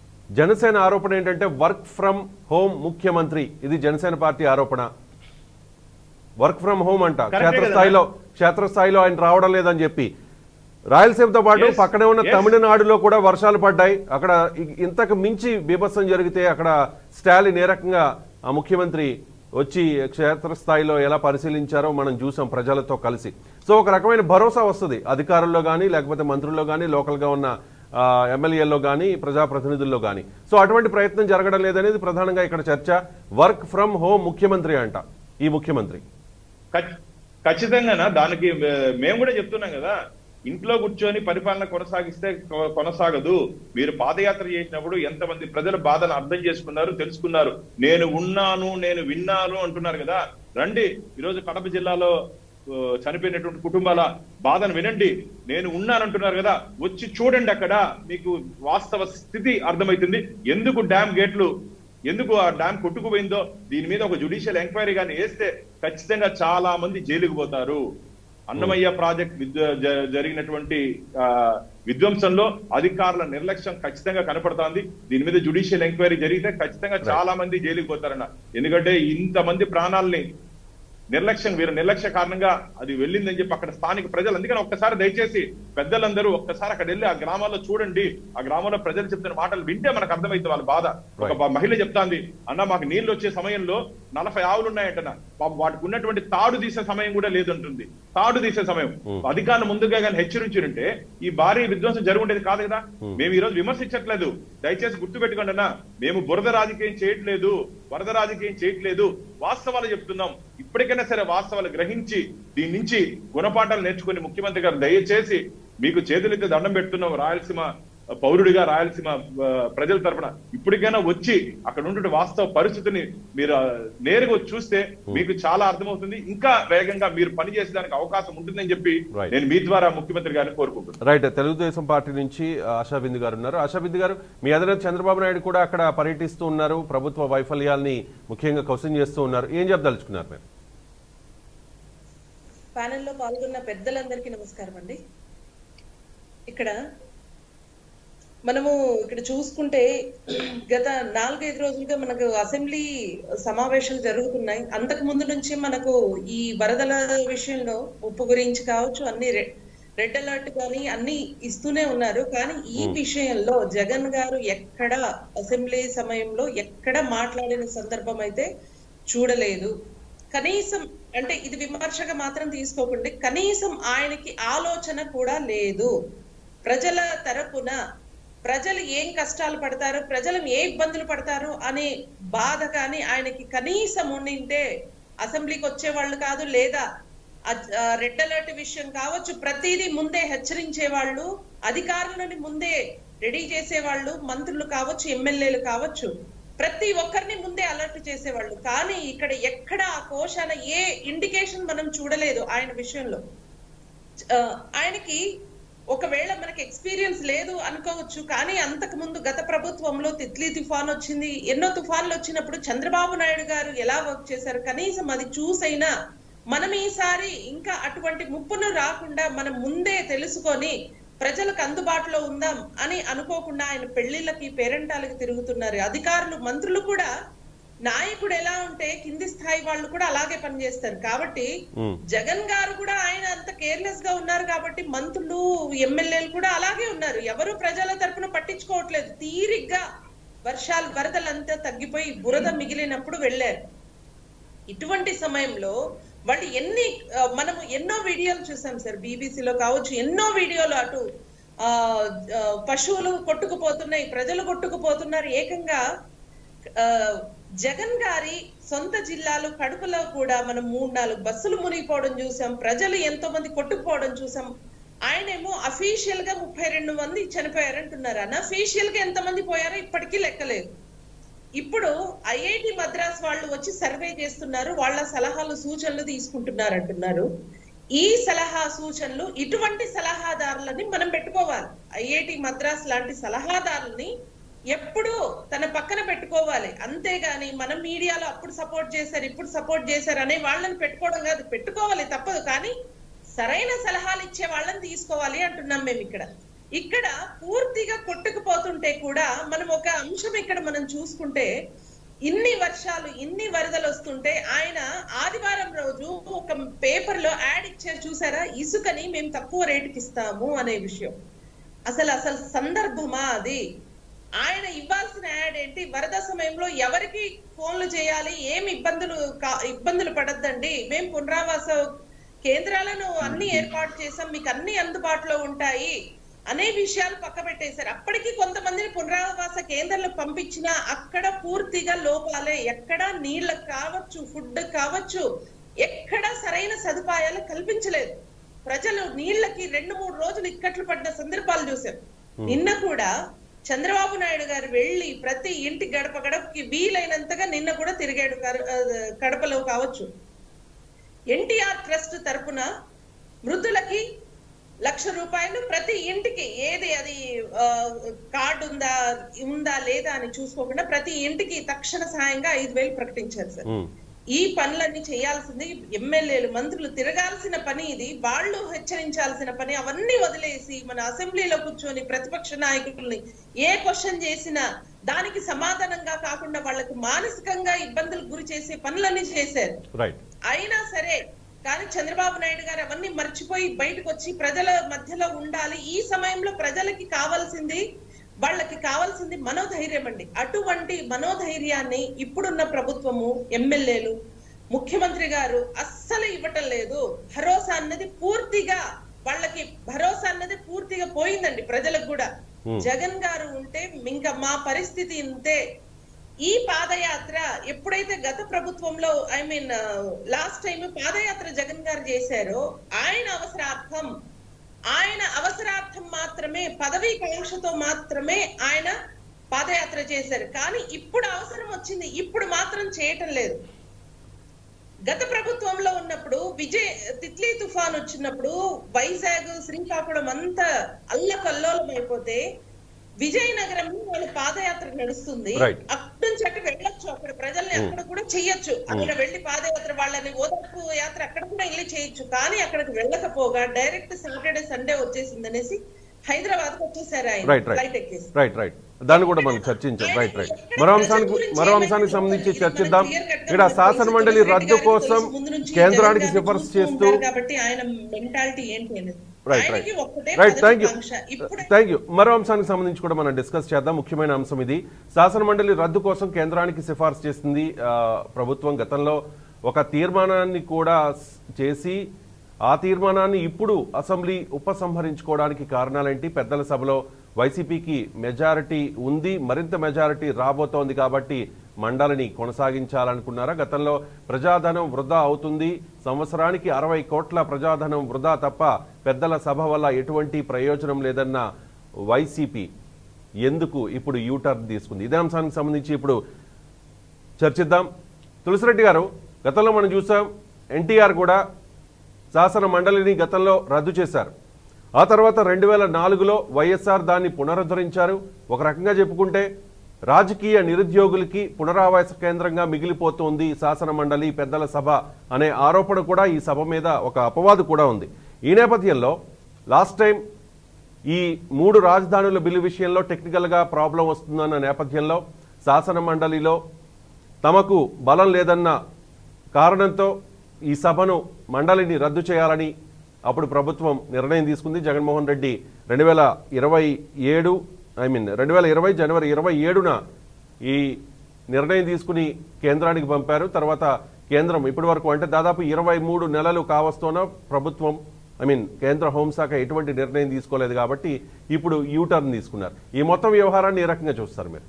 జనసేన ఆరోపణ ఏంటంటే వర్క్ ఫ్రమ్ హోమ్ ముఖ్యమంత్రి ఇది జనసేన పార్టీ ఆరోపణ వర్క్ ఫ్రమ్ హోమ్ అంట Correct ఏ క్షేత్రస్థాయిలో క్షేత్రస్థాయిలో ఆయన రావడం లేదని చెప్పి రాయలసీమతో పాటు Yes, పక్కనే ఉన్న yes. తమిళనాడులో కూడా వర్షాలు పడ్డాయి అక్కడ ఇ- ఇంతకు మించి బీభత్సం జరిగితే అక్కడ స్టాలిన్ ఏ రకంగా ఆ ముఖ్యమంత్రి వచ్చి క్షేత్రస్థాయిలో ఎలా పరిశీలించారో మనం చూసాం ప్రజలతో కలిసి సో ఒక రకమైన భరోసా వస్తుంది అధికారుల్లో కానీ లేకపోతే మంత్రుల్లో కానీ లోకల్గా ఉన్న ఆ, ఎమ్మెల్యేల్లో కానీ ప్రజాప్రతినిధుల్లో కానీ సో అటువంటి ప్రయత్నం జరగడం లేదనేది ప్రధానంగా ఇక్కడ చర్చ వర్క్ ఫ్రమ్ హోమ్ ముఖ్యమంత్రి అంట ఈ ముఖ్యమంత్రి ఖచ్- ఖచ్చితంగా దానికి మే- మేము కూడా చెప్తున్నాం కదా ఇంట్లో కూర్చొని పరిపాలన కొనసాగిస్తే కొ- కొనసాగదు మీరు పాదయాత్ర చేసినప్పుడు ఎంతమంది ప్రజల బాధను అర్థం చేసుకున్నారు తెలుసుకున్నారు నేను ఉన్నాను నేను విన్నాను అంటున్నారు కదా రండి ఈరోజు కడప జిల్లాలో ఆ, చనిపోయినటువంటి కుటుంబాల బాధను వినండి నేను ఉన్నానంటున్నారు కదా వచ్చి చూడండి అక్కడ మీకు వాస్తవ స్థితి అర్థమవుతుంది ఎందుకు డ్యామ్ గేట్లు ఎందుకు ఆ డ్యామ్ కొట్టుకుపోయిందో దీని మీద ఒక జుడిషియల్ ఎంక్వైరీ కానీ వేస్తే ఖచ్చితంగా చాలా మంది జైలుకు పోతారు అన్నమయ్య ప్రాజెక్ట్ విద్వ- జ- జరిగినటువంటి ఆ, విధ్వంసంలో అధికారుల నిర్లక్ష్యం ఖచ్చితంగా కనపడుతోంది దీని మీద జుడిషియల్ ఎంక్వైరీ జరిగితే ఖచ్చితంగా చాలా మంది జైలుకు పోతారన్న ఎందుకంటే ఇంతమంది ప్రాణాలని నిర్లక్ష్యం వీరు నిర్లక్ష్య కారణంగా అది వెళ్ళిందని చెప్పి అక్కడ స్థానిక ప్రజలు అందుకని ఒక్కసారి దయచేసి పెద్దలందరూ ఒక్కసారి అక్కడ వెళ్ళి ఆ గ్రామాల్లో చూడండి ఆ గ్రామంలో ప్రజలు చెప్తున్న మాటలు వింటే మనకు అర్థమైంది వాళ్ళ బాధ ఒక Right. బ- మహిళ చెప్తాంది అన్న మాకు నీళ్లు వచ్చే సమయంలో నలభై ఆవులు ఉన్నాయంటన పాపం వాటికి ఉన్నటువంటి తాడు తీసే సమయం కూడా లేదంటుంది తాడు తీసే సమయం Hmm. అధికారులు ముందుగా కానీ హెచ్చరించుంటే ఈ భారీ విధ్వంసం జరుగుండేది కాదు కదా మేము ఈ రోజు విమర్శించట్లేదు దయచేసి గుర్తు పెట్టుకోండి అన్న మేము బురద రాజకీయం చేయట్లేదు వరద రాజకీయం చేయట్లేదు వాస్తవాలు చెప్తున్నాం ఇప్పటికైనా సరే వాస్తవాలు గ్రహించి దీని నుంచి గుణపాఠాలు నేర్చుకుని ముఖ్యమంత్రి గారు దయచేసి మీకు చేతులెత్తి దండం పెడుతున్నాం రాయలసీమ పౌరుడిగా రాయలసీమ ఆ, ప్రజల తరపున ఇప్పటికైనా వచ్చి అక్కడ ఉండే వాస్తవ పరిస్థితిని మీరు ఆ, నేరుగా వచ్చి చూస్తే మీకు చాలా అర్థమవుతుంది ఇంకా వేగంగా మీరు పనిచేసేదానికి అవకాశం ఉంటుందని చెప్పి Right. నేను మీ ద్వారా ముఖ్యమంత్రి గారిని కోరుకుంటున్నాను రైట్ తెలుగుదేశం పార్టీ నుంచి ఆశాబిందు గారు ఉన్నారు ఆశాబిందు గారు మీ అధినేత చంద్రబాబు నాయుడు కూడా అక్కడ పర్యటిస్తూ ఉన్నారు ప్రభుత్వ వైఫల్యాల్ని ముఖ్యంగా క్వశ్చన్ చేస్తూ ఉన్నారు ఏం చెప్పదలుచుకున్నారు మీరు ప్యానెల్లో పాల్గొన్న పెద్దలందరికీ నమస్కారం అండి ఇక్కడ మనము ఇక్కడ చూసుకుంటే గత నాలుగైదు రోజులుగా మనకు అసెంబ్లీ సమావేశాలు జరుగుతున్నాయి అంతకు ముందు నుంచి మనకు ఈ వరదల విషయంలో ఉప్పు గురించి కావచ్చు అన్ని రె- రెడ్ అలర్ట్ కానీ అన్ని ఇస్తూనే ఉన్నారు కానీ ఈ విషయంలో జగన్ గారు ఎక్కడ అసెంబ్లీ సమయంలో ఎక్కడ మాట్లాడిన సందర్భం అయితే చూడలేదు కనీసం అంటే ఇది విమర్శగా మాత్రం తీసుకోకండి కనీసం ఆయనకి ఆలోచన కూడా లేదు ప్రజల తరపున ప్రజలు ఏం కష్టాలు పడతారు ప్రజలు ఏ ఇబ్బందులు పడతారు అనే బాధ కానీ ఆయనకి కనీసం ఉండింటే అసెంబ్లీకి వచ్చే వాళ్ళు కాదు లేదా అద్- ఆ, రెడ్ అలర్ట్ విషయం కావచ్చు ప్రతిదీ ముందే హెచ్చరించే వాళ్ళు అధికారులని ముందే రెడీ చేసేవాళ్ళు మంత్రులు కావచ్చు ఎమ్మెల్యేలు కావచ్చు ప్రతి ఒక్కరిని ముందే అలర్ట్ చేసేవాళ్ళు కానీ ఇక్కడ ఎక్కడ ఆ కోశాన ఏ ఇండికేషన్ మనం చూడలేదు ఆయన విషయంలో ఆ, ఆయనకి ఒకవేళ మనకి ఎక్స్పీరియన్స్ లేదు అనుకోవచ్చు కానీ అంతకు ముందు గత ప్రభుత్వంలో తిత్లీ తుఫాన్ వచ్చింది ఎన్నో తుఫాన్లు వచ్చినప్పుడు చంద్రబాబు నాయుడు గారు ఎలా వర్క్ చేశారు కనీసం అది చూసైనా మనం ఈసారి ఇంకా అటువంటి ముప్పును రాకుండా మనం ముందే తెలుసుకొని ప్రజలకు అందుబాటులో ఉందాం అని అనుకోకుండా ఆయన పెళ్లిళ్ళకి పేరెంటాలకి తిరుగుతున్నారు అధికారులు మంత్రులు కూడా నాయకుడు ఎలా ఉంటే కింది స్థాయి వాళ్ళు కూడా అలాగే పనిచేస్తారు కాబట్టి మ్మ్. జగన్ గారు కూడా ఆయన అంత కేర్లెస్ గా ఉన్నారు కాబట్టి మంత్రులు ఎమ్మెల్యేలు కూడా అలాగే ఉన్నారు ఎవరు ప్రజల తరపున పట్టించుకోవట్లేదు తీరిగ్గా వర్షాలు వరదలంతా తగ్గిపోయి బురద మిగిలినప్పుడు వెళ్ళారు ఇటువంటి సమయంలో వాళ్ళు ఎన్ని ఆ, మనము ఎన్నో వీడియోలు చూసాం సార్ బీబీసీలో కావచ్చు ఎన్నో వీడియోలు అటు ఆ ఆ, పశువులు కొట్టుకుపోతున్నాయి ప్రజలు కొట్టుకుపోతున్నారు ఏకంగా ఆ, జగన్ గారి సొంత జిల్లాలో కడుపులో కూడా మనం మూడు నాలుగు బస్సులు మునిగిపోవడం చూసాం ప్రజలు ఎంతో మంది కొట్టుకుపోవడం చూసాం ఆయనేమో అఫీషియల్ గా ముప్పై రెండు మంది చనిపోయారంటున్నారు అన్అఫీషియల్ గా ఎంతమంది పోయారో ఇప్పటికీ లెక్కలేదు ఇప్పుడు ఐఐటి మద్రాస్ వాళ్ళు వచ్చి సర్వే చేస్తున్నారు వాళ్ళ సలహాలు సూచనలు తీసుకుంటున్నారు అంటున్నారు ఈ సలహా సూచనలు ఇటువంటి సలహాదారులని మనం పెట్టుకోవాలి ఐఐటి మద్రాస్ లాంటి సలహాదారుల్ని ఎప్పుడు తన పక్కన పెట్టుకోవాలి అంతేగాని మనం మీడియాలో అప్పుడు సపోర్ట్ చేశారు ఇప్పుడు సపోర్ట్ చేశారు అనే వాళ్ళని పెట్టుకోవడం కాదు పెట్టుకోవాలి తప్పదు కానీ సరైన సలహాలు ఇచ్చే వాళ్ళని తీసుకోవాలి అంటున్నాం మేము ఇక్కడ ఇక్కడ పూర్తిగా కొట్టుకుపోతుంటే కూడా మనం ఒక అంశం ఇక్కడ మనం చూసుకుంటే ఇన్ని వర్షాలు ఇన్ని వరదలు వస్తుంటే ఆయన ఆదివారం రోజు ఒక పేపర్ లో యాడ్ ఇచ్చారు చూసారా ఇసుకని మేము తక్కువ రేటుకి ఇస్తాము అనే విషయం అసలు అసలు సందర్భమా అది ఆయన ఇవ్వాల్సిన యాడ్ ఏంటి వరద సమయంలో ఎవరికి ఫోన్లు చేయాలి ఏమి ఇబ్బందులు కా- ఇబ్బందులు పడద్దండి మేము పునరావాస కేంద్రాలను అన్ని ఏర్పాటు చేసాం మీకు అన్ని అందుబాటులో ఉంటాయి అనే విషయాలు పక్క పెట్టేశారు అప్పటికి కొంతమందిని పునరావాస కేంద్రాలకు పంపించినా అక్కడ పూర్తిగా లోపాలే ఎక్కడ నీళ్ళకు కావచ్చు ఫుడ్ కావచ్చు ఎక్కడ సరైన సదుపాయాలు కల్పించలేదు ప్రజలు నీళ్ళకి రెండు మూడు రోజులు ఇక్కట్లు పడ్డ సందర్భాలు చూశారు నిన్న కూడా చంద్రబాబు నాయుడు గారు వెళ్ళి ప్రతి ఇంటి గడప గడపకి వీలైనంతగా నిన్న కూడా తిరిగాడు కర- ఆ, కడపలో కావచ్చు ఎన్టీఆర్ ట్రస్ట్ తరపున మృతులకి లక్ష రూపాయలు ప్రతి ఇంటికి ఏది అది ఆ, కార్డు ఉందా ఉందా లేదా అని చూసుకోకుండా ప్రతి ఇంటికి తక్షణ సహాయంగా ఐదు వేలు ప్రకటించారు సార్ ఉమ్, ఈ పనులన్నీ చేయాల్సింది ఎమ్మెల్యేలు మంత్రులు తిరగాల్సిన పని ఇది వాళ్ళు హెచ్చరించాల్సిన పని అవన్నీ వదిలేసి మన అసెంబ్లీలో కూర్చొని ప్రతిపక్ష నాయకుల్ని ఏ క్వశ్చన్ చేసినా దానికి సమాధానంగా కాకుండా వాళ్ళకి మానసికంగా ఇబ్బందులకు గురి చేసే పనులన్నీ చేశారు రైట్ అయినా సరే కానీ చంద్రబాబు నాయుడు గారు అవన్నీ మర్చిపోయి బయటకు వచ్చి ప్రజల మధ్యలో ఉండాలి ఈ సమయంలో ప్రజలకి కావాల్సింది వాళ్ళకి కావాల్సింది మనోధైర్యం అండి అటువంటి మనోధైర్యాన్ని ఇప్పుడున్న ప్రభుత్వము ఎమ్మెల్యేలు ముఖ్యమంత్రి గారు అస్సలు ఇవ్వటం లేదు భరోసా అన్నది పూర్తిగా వాళ్ళకి భరోసా అన్నది పూర్తిగా పోయిందండి ప్రజలకు కూడా Hmm. జగన్ గారు ఉంటే ఇంకా మా పరిస్థితి ఇంతే ఈ పాదయాత్ర ఎప్పుడైతే గత ప్రభుత్వంలో I mean last time padayatra Jagan గారు చేశారో ఆయన అవసరార్థం ఆయన అవసరార్థం మాత్రమే పదవీ కాంక్షతో మాత్రమే ఆయన పాదయాత్ర చేశారు కానీ ఇప్పుడు అవసరం వచ్చింది ఇప్పుడు మాత్రం చేయటం లేదు గత ప్రభుత్వంలో ఉన్నప్పుడు విజయ్ తిత్లీ తుఫాన్ వచ్చినప్పుడు వైజాగ్ శ్రీకాకుళం అంతా అల్లకల్లోలం అయిపోతే విజయనగరంలో వాళ్ళ పాదయాత్ర నడుస్తుంది Right. అక్కడి నుంచి అక్కడ వెళ్ళొచ్చు అక్కడ ప్రజల్ని అక్కడ కూడా చెయ్యొచ్చు అక్కడ వెళ్ళి పాదయాత్ర వాళ్ళని ఓదార్పు యాత్ర అక్కడ కూడా వెళ్ళి చేయొచ్చు కానీ అక్కడికి వెళ్ళకపోగా డైరెక్ట్ సాటర్డే సండే వచ్చేసింది అనేసి హైదరాబాద్ కు వచ్చేసారు ఆయన రైట్ ఫ్లైట్ రైట్ ఎక్కేసి రైట్ రైట్ దాన్ని కూడా మనం చర్చించాం రైట్ రైట్ మరో అంశానికి మరో అంశానికి సంబంధించి చర్చిద్దాం ఇక్కడ శాసన మండలి రద్దు కోసం కేంద్రానికి సిఫార్సు చేస్తూ కాబట్టి ఆయన మెంటాలిటీ ఏంటి అనేది రైట్ ఆయనకి రైట్ ఒక్కటే రైట్ థ్యాంక్ యూ పదవి కాంక్ష. ఇప్పుడు థ్యాంక్ యూ మరో అంశానికి సంబంధించి కూడా మనం డిస్కస్ చేద్దాం ముఖ్యమైన అంశం ఇది శాసన మండలి రద్దు కోసం కేంద్రానికి సిఫార్సు చేసింది ఆ, ప్రభుత్వం గతంలో ఒక తీర్మానాన్ని కూడా స్- చేసి ఆ తీర్మానాన్ని ఇప్పుడు అసెంబ్లీ ఉపసంహరించుకోవడానికి కారణాలేంటి పెద్దల సభలో వైసీపీకి మెజారిటీ ఉంది మరింత మెజారిటీ రాబోతోంది కాబట్టి మండలిని కొనసాగించాలనుకున్నారా గతంలో ప్రజాధనం వృధా అవుతుంది సంవత్సరానికి అరవై కోట్ల ప్రజాధనం వృధా తప్ప పెద్దల సభ వల్ల ఎటువంటి ప్రయోజనం లేదన్న వైసీపీ ఎందుకు ఇప్పుడు యూటర్న్ తీసుకుంది ఇదే అంశానికి సంబంధించి ఇప్పుడు చర్చిద్దాం తులసిరెడ్డి గారు గతంలో మనం చూసాం ఎన్టీఆర్ కూడా శాసన మండలిని గతంలో రద్దు చేశారు ఆ తర్వాత రెండు వేల నాలుగులో వైఎస్ఆర్ దాన్ని పునరుద్ధరించారు ఒక రకంగా చెప్పుకుంటే రాజకీయ నిరుద్యోగులకి పునరావాస కేంద్రంగా మిగిలిపోతోంది శాసన మండలి పెద్దల సభ అనే ఆరోపణ కూడా ఈ సభ మీద ఒక అపవాదు కూడా ఉంది ఈ నేపథ్యంలో లాస్ట్ టైం ఈ మూడు రాజధానుల బిల్లు విషయంలో టెక్నికల్గా ప్రాబ్లం వస్తుందన్న నేపథ్యంలో శాసన మండలిలో తమకు బలం లేదన్న కారణంతో ఈ సభను మండలిని రద్దు చేయాలని అప్పుడు ప్రభుత్వం నిర్ణయం తీసుకుంది జగన్మోహన్ రెడ్డి రెండు వేల ఇరవై ఏడు ఐ మీన్ రెండు వేల ఇరవై జనవరి ఇరవై ఏడున ఈ నిర్ణయం తీసుకుని కేంద్రానికి పంపారు తర్వాత కేంద్రం ఇప్పటి వరకు అంటే దాదాపు ఇరవై మూడు నెలలు కావస్తున్న ప్రభుత్వం ఐ మీన్ కేంద్ర హోంశాఖ ఎటువంటి నిర్ణయం తీసుకోలేదు కాబట్టి ఇప్పుడు యూటర్న్ తీసుకున్నారు ఈ మొత్తం వ్యవహారాన్ని ఏ రకంగా చూస్తారు మీరు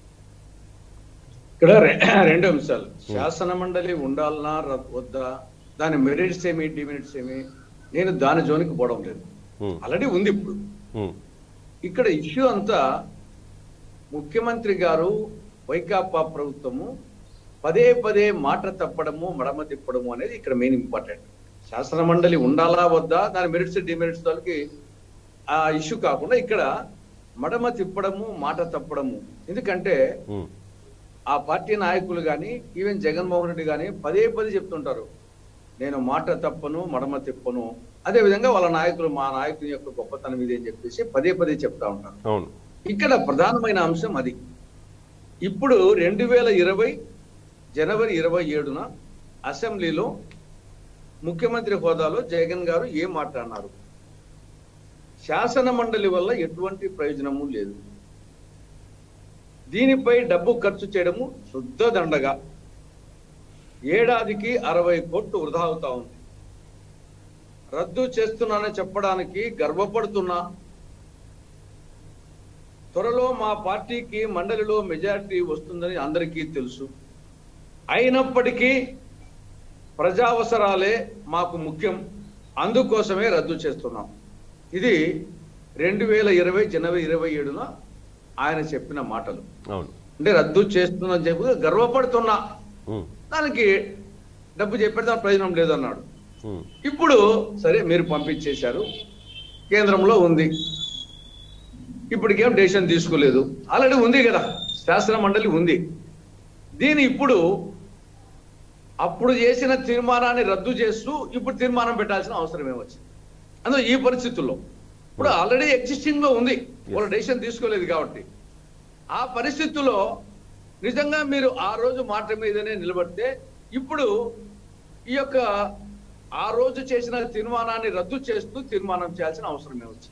ఇక్కడ రె- రెండు అంశాలు శాసన మండలి ఉండాలనా ర- వద్దా దాని మెరిట్స్ ఏమి డిమెరిట్స్ ఏమి నేను దాని జోలికి పోవడం లేదు ఉమ్, ఆల్రెడీ ఉంది ఇప్పుడు ఉమ్, ఇక్కడ ఇష్యూ అంతా ముఖ్యమంత్రి గారు వైకాపా ప్రభుత్వము పదే పదే మాట తప్పడము మడమ తిప్పడము అనేది ఇక్కడ మెయిన్ ఇంపార్టెంట్ శాసన మండలి ఉండాలా వద్దా దాని మెరిట్స్ డిమెరిట్స్ వాళ్ళకి ఆ ఇష్యూ కాకుండా ఇక్కడ మడమ తిప్పడము మాట తప్పడము ఎందుకంటే ఉమ్, ఆ పార్టీ నాయకులు కానీ ఈవెన్ జగన్మోహన్ రెడ్డి కానీ పదే పదే చెప్తుంటారు నేను మాట తప్పను మడమ తిప్పను అదే విధంగా వాళ్ళ నాయకులు మా నాయకుని యొక్క గొప్పతనం ఇది అని చెప్పేసి పదే పదే చెప్తా ఉంటారు అవును ఇక్కడ ప్రధానమైన అంశం అది ఇప్పుడు రెండు వేల ఇరవై జనవరి ఇరవై ఏడున అసెంబ్లీలో ముఖ్యమంత్రి హోదాలో జగన్ గారు ఏం మాట్లాడినారు శాసన మండలి వల్ల ఎటువంటి ప్రయోజనము లేదు దీనిపై డబ్బు ఖర్చు చేయడము శుద్ధ దండగా ఏడాదికి అరవై కోట్లు వృధా అవుతా ఉంది రద్దు చేస్తున్నానని చెప్పడానికి గర్వపడుతున్నా త్వరలో మా పార్టీకి మండలిలో మెజారిటీ వస్తుందని అందరికీ తెలుసు అయినప్పటికీ ప్రజావసరాలే మాకు ముఖ్యం అందుకోసమే రద్దు చేస్తున్నాం ఇది రెండు వేల ఇరవై జనవరి ఇరవై ఏడున ఆయన చెప్పిన మాటలు అవును అంటే రద్దు చేస్తున్నా చెప్పి గర్వపడుతున్నా ఉమ్, దానికి డబ్బు చెప్పేది దాని ప్రయోజనం లేదన్నాడు ఉమ్, ఇప్పుడు సరే మీరు పంపించేశారు కేంద్రంలో ఉంది ఇప్పటికేం డెసిషన్ తీసుకోలేదు ఆల్రెడీ ఉంది కదా శాసన మండలి ఉంది దీని ఇప్పుడు అప్పుడు చేసిన తీర్మానాన్ని రద్దు చేస్తూ ఇప్పుడు తీర్మానం పెట్టాల్సిన అవసరం ఏమొచ్చింది అందులో ఈ పరిస్థితుల్లో ఇప్పుడు ఆల్రెడీ ఎగ్జిస్టింగ్ లో ఉంది వాళ్ళు డెసిషన్ తీసుకోలేదు కాబట్టి ఆ పరిస్థితుల్లో నిజంగా మీరు ఆ రోజు మాట మీదనే నిలబడితే ఇప్పుడు ఈ యొక్క ఆ రోజు చేసిన తీర్మానాన్ని రద్దు చేస్తూ తీర్మానం చేయాల్సిన అవసరం ఏమొచ్చింది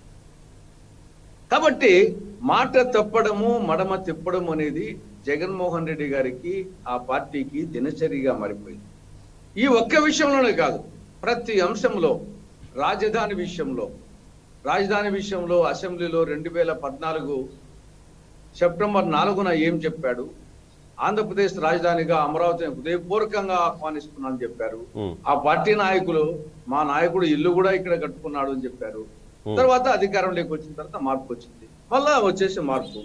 కాబట్టి మాట తప్పడము మడమ తిప్పడం అనేది జగన్మోహన్ రెడ్డి గారికి ఆ పార్టీకి దినచర్యగా మారిపోయింది ఈ ఒక్క విషయంలోనే కాదు ప్రతి అంశంలో రాజధాని విషయంలో రాజధాని విషయంలో అసెంబ్లీలో రెండు వేల పద్నాలుగు సెప్టెంబర్ నాలుగున ఏం చెప్పాడు ఆంధ్రప్రదేశ్ రాజధానిగా అమరావతిని హృదయపూర్వకంగా ఆహ్వానిస్తున్నానని చెప్పారు ఉమ్, ఆ పార్టీ నాయకులు మా నాయకుడు ఇల్లు కూడా ఇక్కడ కట్టుకున్నాడు అని చెప్పారు Hmm. తర్వాత అధికారంలోకి వచ్చిన తర్వాత మార్పు వచ్చింది మళ్ళా వచ్చేసి మార్పు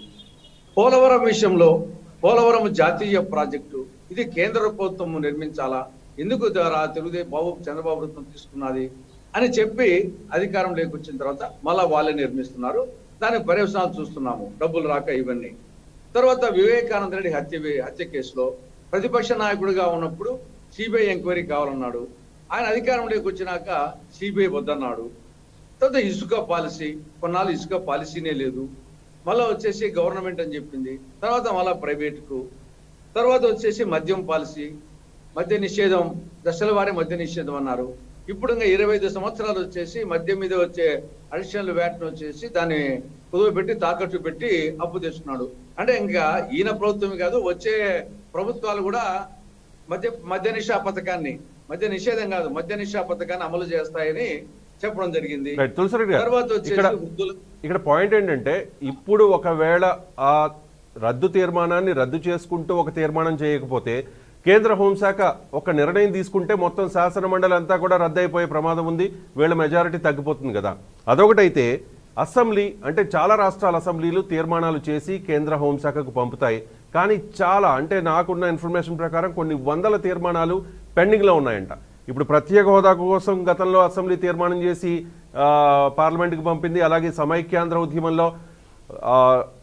పోలవరం విషయంలో పోలవరం జాతీయ ప్రాజెక్టు ఇది కేంద్ర ప్రభుత్వం నిర్మించాలా ఎందుకు ద్వారా తెలుగుదేశం బాబు చంద్రబాబు ప్రభుత్వం తీసుకున్నది అని చెప్పి అధికారంలోకి వచ్చిన తర్వాత మళ్ళా వాళ్ళే నిర్మిస్తున్నారు దాని పర్యవసనాలు చూస్తున్నాము డబ్బులు రాక ఇవన్నీ తర్వాత వివేకానంద రెడ్డి హత్య హత్య కేసులో ప్రతిపక్ష నాయకుడిగా ఉన్నప్పుడు సిబిఐ ఎంక్వైరీ కావాలన్నాడు ఆయన అధికారంలోకి వచ్చినాక సిబిఐ వద్దన్నాడు తర్వాత ఇసుక పాలసీ కొన్నాళ్ళు ఇసుక పాలసీనే లేదు మళ్ళా వచ్చేసి గవర్నమెంట్ అని చెప్పింది తర్వాత మళ్ళా ప్రైవేట్కు తర్వాత వచ్చేసి మద్యం పాలసీ మద్య నిషేధం దశల వారి మద్య నిషేధం అన్నారు ఇప్పుడు ఇంకా ఇరవై ఐదు సంవత్సరాలు వచ్చేసి మద్యం మీద వచ్చే అడిషనల్ వ్యాట్ను వచ్చేసి దాన్ని కుదువ పెట్టి తాకట్టు పెట్టి అప్పు తెస్తున్నాడు అంటే ఇంకా ఈయన ప్రభుత్వం కాదు వచ్చే ప్రభుత్వాలు కూడా మద్య మద్య నిషా పథకాన్ని మద్య నిషేధం కాదు మద్య నిషా పథకాన్ని అమలు చేస్తాయని చెప్పడం జరిగింది రైట్ తులసిరెడ్డి గారు తర్వాత వచ్చేసి ఇక్కడ వృద్ధుల ఇక్కడ పాయింట్ ఏంటంటే ఇప్పుడు ఒకవేళ ఆ రద్దు తీర్మానాన్ని రద్దు చేసుకుంటూ ఒక తీర్మానం చేయకపోతే కేంద్ర హోంశాఖ ఒక నిర్ణయం తీసుకుంటే మొత్తం శాసన మండలి అంతా కూడా రద్దు అయిపోయే ప్రమాదం ఉంది వీళ్ళ మెజారిటీ తగ్గిపోతుంది కదా అదొకటైతే అసెంబ్లీ అంటే చాలా రాష్ట్రాల అసెంబ్లీలు తీర్మానాలు చేసి కేంద్ర హోంశాఖకు పంపుతాయి కానీ చాలా అంటే నాకున్న ఇన్ఫర్మేషన్ ప్రకారం కొన్ని వందల తీర్మానాలు పెండింగ్లో ఉన్నాయంట ఇప్పుడు ప్రత్యేక హోదా కోసం గతంలో అసెంబ్లీ తీర్మానం చేసి ఆ, పార్లమెంట్కి పంపింది అలాగే సమైక్యాంధ్ర ఉద్యమంలో ఆ,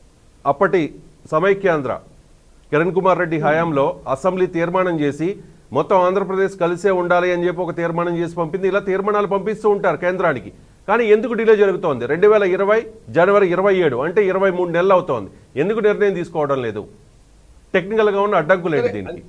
అప్పటి సమైక్యాంధ్ర కిరణ్ కుమార్ రెడ్డి హయాంలో అసెంబ్లీ తీర్మానం చేసి మొత్తం ఆంధ్రప్రదేశ్ కలిసే ఉండాలి అని చెప్పి ఒక తీర్మానం చేసి పంపింది ఇలా తీర్మానాలు పంపిస్తూ ఉంటారు కేంద్రానికి కానీ ఎందుకు డిలే జరుగుతోంది రెండు వేల ఇరవై జనవరి ఇరవై ఏడు అంటే ఇరవై మూడు నెలలు అవుతోంది ఎందుకు నిర్ణయం తీసుకోవడం లేదు టెక్నికల్గా ఉన్న అడ్డంకులేంటి దీనికి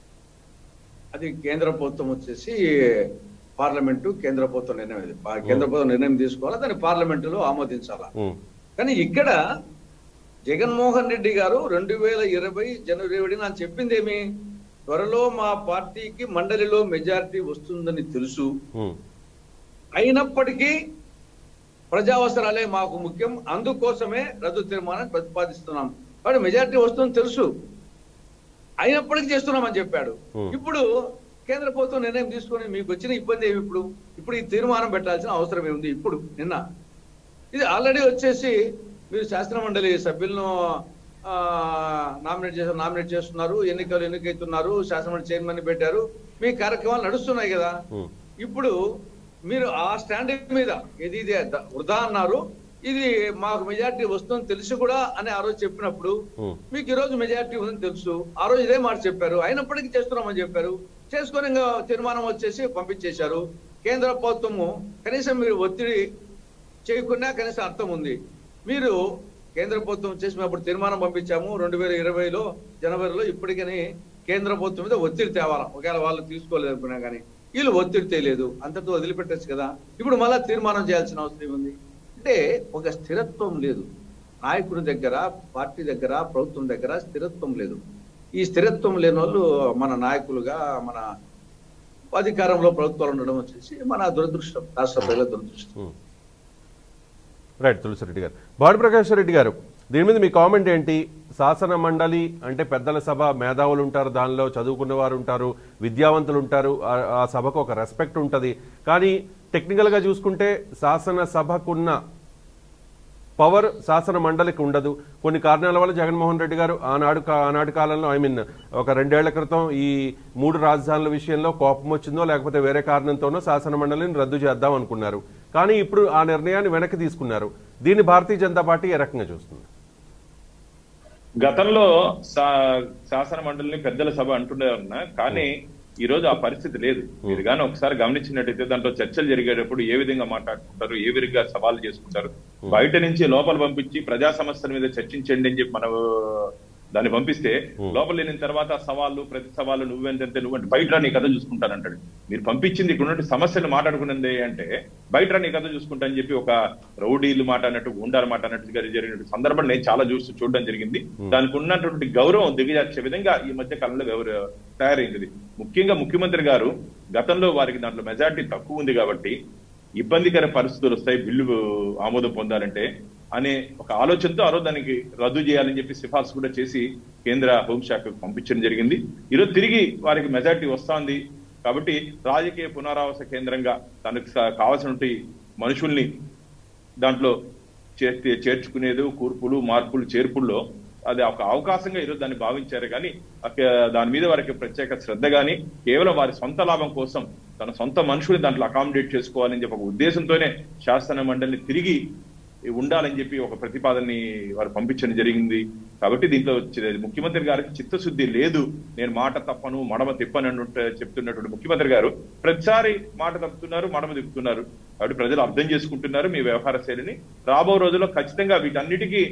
అది కేంద్ర ప్రభుత్వం వచ్చేసి పార్లమెంటు కేంద్ర ప్రభుత్వం నిర్ణయం ఇది. పా- కేంద్ర ప్రభుత్వం నిర్ణయం తీసుకోవాలా దాన్ని పార్లమెంటులో ఆమోదించాలా ఉమ్, కానీ ఇక్కడ జగన్మోహన్ రెడ్డి గారు రెండు వేల ఇరవై జనవరి ఇరవై నాకు చెప్పింది ఏమి త్వరలో మా పార్టీకి మండలిలో మెజారిటీ వస్తుందని తెలుసు ఉమ్, అయినప్పటికీ ప్రజావసరాలే మాకు ముఖ్యం అందుకోసమే రద్దు తీర్మానాన్ని ప్రతిపాదిస్తున్నాం వాడు మెజారిటీ వస్తుందని తెలుసు అయినప్పటికీ చేస్తున్నామని చెప్పాడు Hmm. ఇప్పుడు కేంద్ర ప్రభుత్వం నిర్ణయం తీసుకొని మీకు వచ్చిన ఇబ్బంది ఏమి ఇప్పుడు ఇప్పుడు ఈ తీర్మానం పెట్టాల్సిన అవసరం ఏముంది ఇప్పుడు నిన్న ఇది ఆల్రెడీ వచ్చేసి మీరు శాసన మండలి సభ్యులను నామినేట్ చేసి నామినేట్ చేస్తున్నారు ఎన్నికలు ఎన్నికైతున్నారు శాసనమండలి చైర్మన్ ని పెట్టారు మీ కార్యక్రమాలు నడుస్తున్నాయి కదా ఉమ్, ఇప్పుడు మీరు ఆ స్టాండ్ మీద ఇది ఇది ద- వృధా అన్నారు ఇది మాకు మెజారిటీ వస్తుందని తెలిసి కూడా అని ఆ రోజు చెప్పినప్పుడు ఉమ్. మీకు ఈ రోజు మెజారిటీ ఉందని తెలుసు ఆ రోజు ఇదే మాట చెప్పారు అయినప్పటికీ చేస్తున్నామని చెప్పారు చేసుకొని ఇంకా తీర్మానం వచ్చేసి పంపించేశారు కేంద్ర ప్రభుత్వము కనీసం మీరు ఒత్తిడి చేయకుండా కనీసం అర్థం ఉంది మీరు కేంద్ర ప్రభుత్వం చేసినప్పుడు తీర్మానం పంపించాము రెండు వేల ఇరవైలో జనవరిలో ఇప్పటికని కేంద్ర ప్రభుత్వం మీద ఒత్తిడి తేవాలా ఒకవేళ వాళ్ళు తీసుకోలేదు అనుకున్నా కానీ వీళ్ళు ఒత్తిడి తేలేదు అంతటితో వదిలిపెట్టచ్చు కదా ఇప్పుడు మళ్ళా తీర్మానం చేయాల్సిన అవసరం ఉంది అంటే ఒక స్థిరత్వం లేదు నాయకుడి దగ్గర పార్టీ దగ్గర ప్రభుత్వం దగ్గర స్థిరత్వం లేదు ఈ స్థిరత్వం లేని వాళ్ళు మన నాయకులుగా మన అధికారంలో ప్రభుత్వాలు ఉండడం వచ్చేసి మన దురదృష్టం రాష్ట్ర ప్రజల దురదృష్టం రైట్ తులసిరెడ్డి గారు బాడి ప్రకాష్ రెడ్డి గారు దీని మీద మీ కామెంట్ ఏంటి శాసన మండలి అంటే పెద్దల సభ మేధావులు ఉంటారు దానిలో చదువుకున్న వారు ఉంటారు విద్యావంతులు ఉంటారు ఆ- ఆ సభకు ఒక రెస్పెక్ట్ ఉంటుంది కానీ టెక్నికల్గా చూసుకుంటే శాసన సభకున్న పవర్ శాసన మండలికి ఉండదు కొన్ని కారణాల వల్ల జగన్మోహన్ రెడ్డి గారు ఆనాడు కా- ఆనాటి కాలంలో ఐ మీన్ ఒక రెండేళ్ల క్రితం ఈ మూడు రాజధానుల విషయంలో కోపం వచ్చిందో లేకపోతే వేరే కారణంతోనో శాసన మండలిని రద్దు చేద్దాం అనుకున్నారు కానీ ఇప్పుడు ఆ నిర్ణయాన్ని వెనక్కి తీసుకున్నారు దీన్ని భారతీయ జనతా పార్టీ ఏ రకంగా చూస్తుంది గతంలో శా- శాసన మండలిని పెద్దల సభ అంటుండే ఉన్నా కానీ ఈ రోజు ఆ పరిస్థితి లేదు మీరు కానీ ఒకసారి గమనించినట్టయితే దాంట్లో చర్చలు జరిగేటప్పుడు ఏ విధంగా మాట్లాడుకుంటారు ఏ విధంగా సవాలు చేసుకుంటారు బయట నుంచి లోపల పంపించి ప్రజా సమస్యల మీద చర్చించండి అని చెప్పి మనం దాన్ని పంపిస్తే లోపల వెళ్ళిన తర్వాత సవాళ్ళు ప్రతి సవాళ్ళు నువ్వెంతంటే నువ్వంటే బయట రా నీ కథ చూసుకుంటానంటాడు మీరు పంపించింది ఇక్కడ ఉన్నటువంటి సమస్యలు మాట్లాడుకున్నది అంటే బయట రా నీ కథ చూసుకుంటా అని చెప్పి ఒక రౌడీలు మాట అన్నట్టు గుండాల మాట అన్నట్టుగా జరిగిన సందర్భం నేను చాలా చూస్తూ చూడడం జరిగింది దానికి ఉన్నటువంటి గౌరవం దిగజార్చే విధంగా ఈ మధ్య కాలంలో గౌరవ తయారైంది ముఖ్యంగా ముఖ్యమంత్రి గారు గతంలో వారికి దాంట్లో మెజార్టీ తక్కువ ఉంది కాబట్టి ఇబ్బందికర పరిస్థితులు వస్తాయి బిల్లు ఆమోదం పొందాలంటే అనే ఒక ఆలోచనతో ఆ రోజు దానికి రద్దు చేయాలని చెప్పి సిఫార్సు కూడా చేసి కేంద్ర హోంశాఖకు పంపించడం జరిగింది ఈరోజు తిరిగి వారికి మెజార్టీ వస్తోంది కాబట్టి రాజకీయ పునరావాస కేంద్రంగా తనకు స- కావాల్సినటువంటి మనుషుల్ని దాంట్లో చేర్చి చేర్చుకునేది కూర్పులు మార్పులు చేర్పుల్లో అది ఒక అవకాశంగా ఈరోజు దాన్ని భావించారు కానీ అక్క- దాని మీద వారికి ప్రత్యేక శ్రద్ధ కానీ కేవలం వారి సొంత లాభం కోసం తన సొంత మనుషుల్ని దాంట్లో అకామిడేట్ చేసుకోవాలని చెప్పి ఒక ఉద్దేశంతోనే శాసన మండలిని తిరిగి ఉండాలని చెప్పి ఒక ప్రతిపాదనని వారు పంపించడం జరిగింది కాబట్టి దీంట్లో చి- ముఖ్యమంత్రి గారికి చిత్తశుద్ధి లేదు నేను మాట తప్పను మడమ తిప్పను అని చెప్తున్నటువంటి ముఖ్యమంత్రి గారు ప్రతిసారి మాట తప్పుతున్నారు మడమ తిప్పుతున్నారు కాబట్టి ప్రజలు అర్థం చేసుకుంటున్నారు మీ వ్యవహార శైలిని రాబో రోజుల్లో ఖచ్చితంగా వీటన్నిటికీ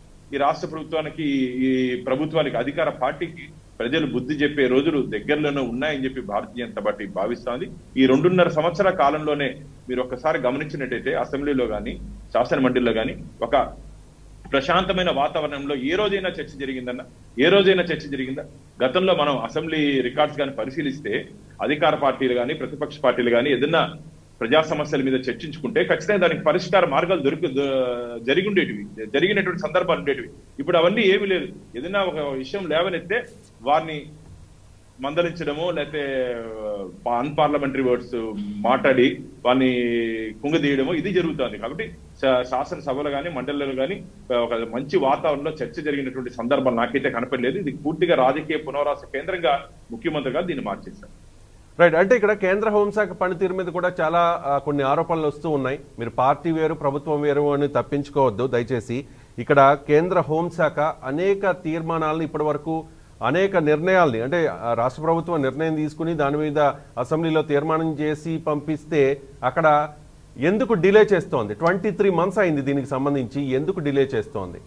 ఈ రాష్ట్ర ప్రభుత్వానికి ఈ ప్రభుత్వానికి అధికార పార్టీకి ప్రజలు బుద్ధి చెప్పే రోజులు దగ్గరలోనే ఉన్నాయని చెప్పి భారతీయ జనతా పార్టీ భావిస్తోంది ఈ రెండున్నర సంవత్సరాల కాలంలోనే మీరు ఒక్కసారి గమనించినట్టయితే అసెంబ్లీలో గాని శాసన మండలిలో గాని ఒక ప్రశాంతమైన వాతావరణంలో ఏ రోజైనా చర్చ జరిగిందన్న ఏ రోజైనా చర్చ జరిగిందా గతంలో మనం అసెంబ్లీ రికార్డ్స్ కానీ పరిశీలిస్తే అధికార పార్టీలు కానీ ప్రతిపక్ష పార్టీలు కానీ ఏదన్నా ప్రజా సమస్యల మీద చర్చించుకుంటే ఖచ్చితంగా దానికి పరిష్కార మార్గాలు దొరికి ద- జరిగి ఉండేటివి జరిగినటువంటి సందర్భాలు ఉండేటివి ఇప్పుడు అవన్నీ ఏమీ లేదు ఏదైనా ఒక విషయం లేవనెత్తే వారిని మందలించడము లేకపోతే అన్పార్లమెంటరీ వర్డ్స్ మాట్లాడి వారిని కుంగదీయడము ఇది జరుగుతోంది కాబట్టి శా- శాసనసభలో కానీ మండలిలో కానీ ఒక మంచి వాతావరణంలో చర్చ జరిగినటువంటి సందర్భాలు నాకైతే కనపడలేదు ఇది పూర్తిగా రాజకీయ పునరావాస కేంద్రంగా ముఖ్యమంత్రి గారు దీన్ని మార్చేశారు రైట్ అంటే ఇక్కడ కేంద్ర హోంశాఖ పనితీరు మీద కూడా చాలా ఆ, కొన్ని ఆరోపణలు వస్తూ ఉన్నాయి మీరు పార్టీ వేరు ప్రభుత్వం వేరు అని తప్పించుకోవద్దు దయచేసి ఇక్కడ కేంద్ర హోంశాఖ అనేక తీర్మానాలను ఇప్పటి వరకు అనేక నిర్ణయాల్ని అంటే ఆ, రాష్ట్ర ప్రభుత్వం నిర్ణయం తీసుకుని దాని మీద అసెంబ్లీలో తీర్మానం చేసి పంపిస్తే అక్కడ ఎందుకు డిలే చేస్తోంది ట్వంటీ త్రీ మంత్స్ అయింది దీనికి సంబంధించి ఎందుకు డిలే చేస్తోంది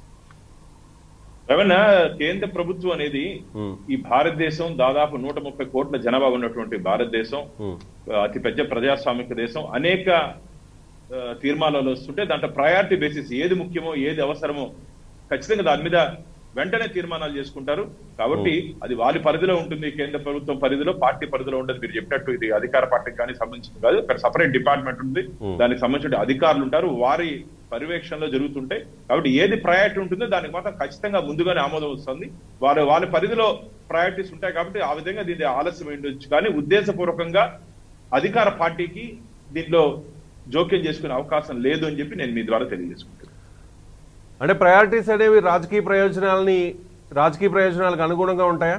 రమణ కేంద్ర ప్రభుత్వం అనేది ఉమ్, ఈ భారతదేశం దాదాపు నూట ముప్పై కోట్ల జనాభా ఉన్నటువంటి భారతదేశం ఉమ్, అతి పెద్ద ప్రజాస్వామిక దేశం అనేక ఆ, తీర్మానాలు వస్తుంటే దాంట్లో ప్రయారిటీ బేసిస్ ఏది ముఖ్యమో ఏది అవసరమో ఖచ్చితంగా దాని మీద వెంటనే తీర్మానాలు చేసుకుంటారు కాబట్టి అది వారి పరిధిలో ఉంటుంది కేంద్ర ప్రభుత్వం పరిధిలో పార్టీ పరిధిలో ఉండదు మీరు చెప్పినట్టు ఇది అధికార పార్టీకి కానీ సంబంధించింది కాదు అక్కడ సపరేట్ డిపార్ట్మెంట్ ఉంది Hmm. దానికి సంబంధించిన అధికారులు ఉంటారు వారి పర్యవేక్షణలో జరుగుతుంటాయి కాబట్టి ఏది ప్రయారిటీ ఉంటుందో దానికి మాత్రం ఖచ్చితంగా ముందుగానే ఆమోదం వస్తుంది వారి వారి పరిధిలో ప్రయారిటీస్ ఉంటాయి కాబట్టి ఆ విధంగా దీని ఆలస్యం ఉండొచ్చు కానీ ఉద్దేశపూర్వకంగా అధికార పార్టీకి దీనిలో జోక్యం చేసుకునే అవకాశం లేదు అని చెప్పి నేను మీ ద్వారా తెలియజేసుకుంటాను అంటే ప్రయారిటీస్ అనేవి రాజకీయ ప్రయోజనాలని రాజకీయ ప్రయోజనాలకు అనుగుణంగా ఉంటాయా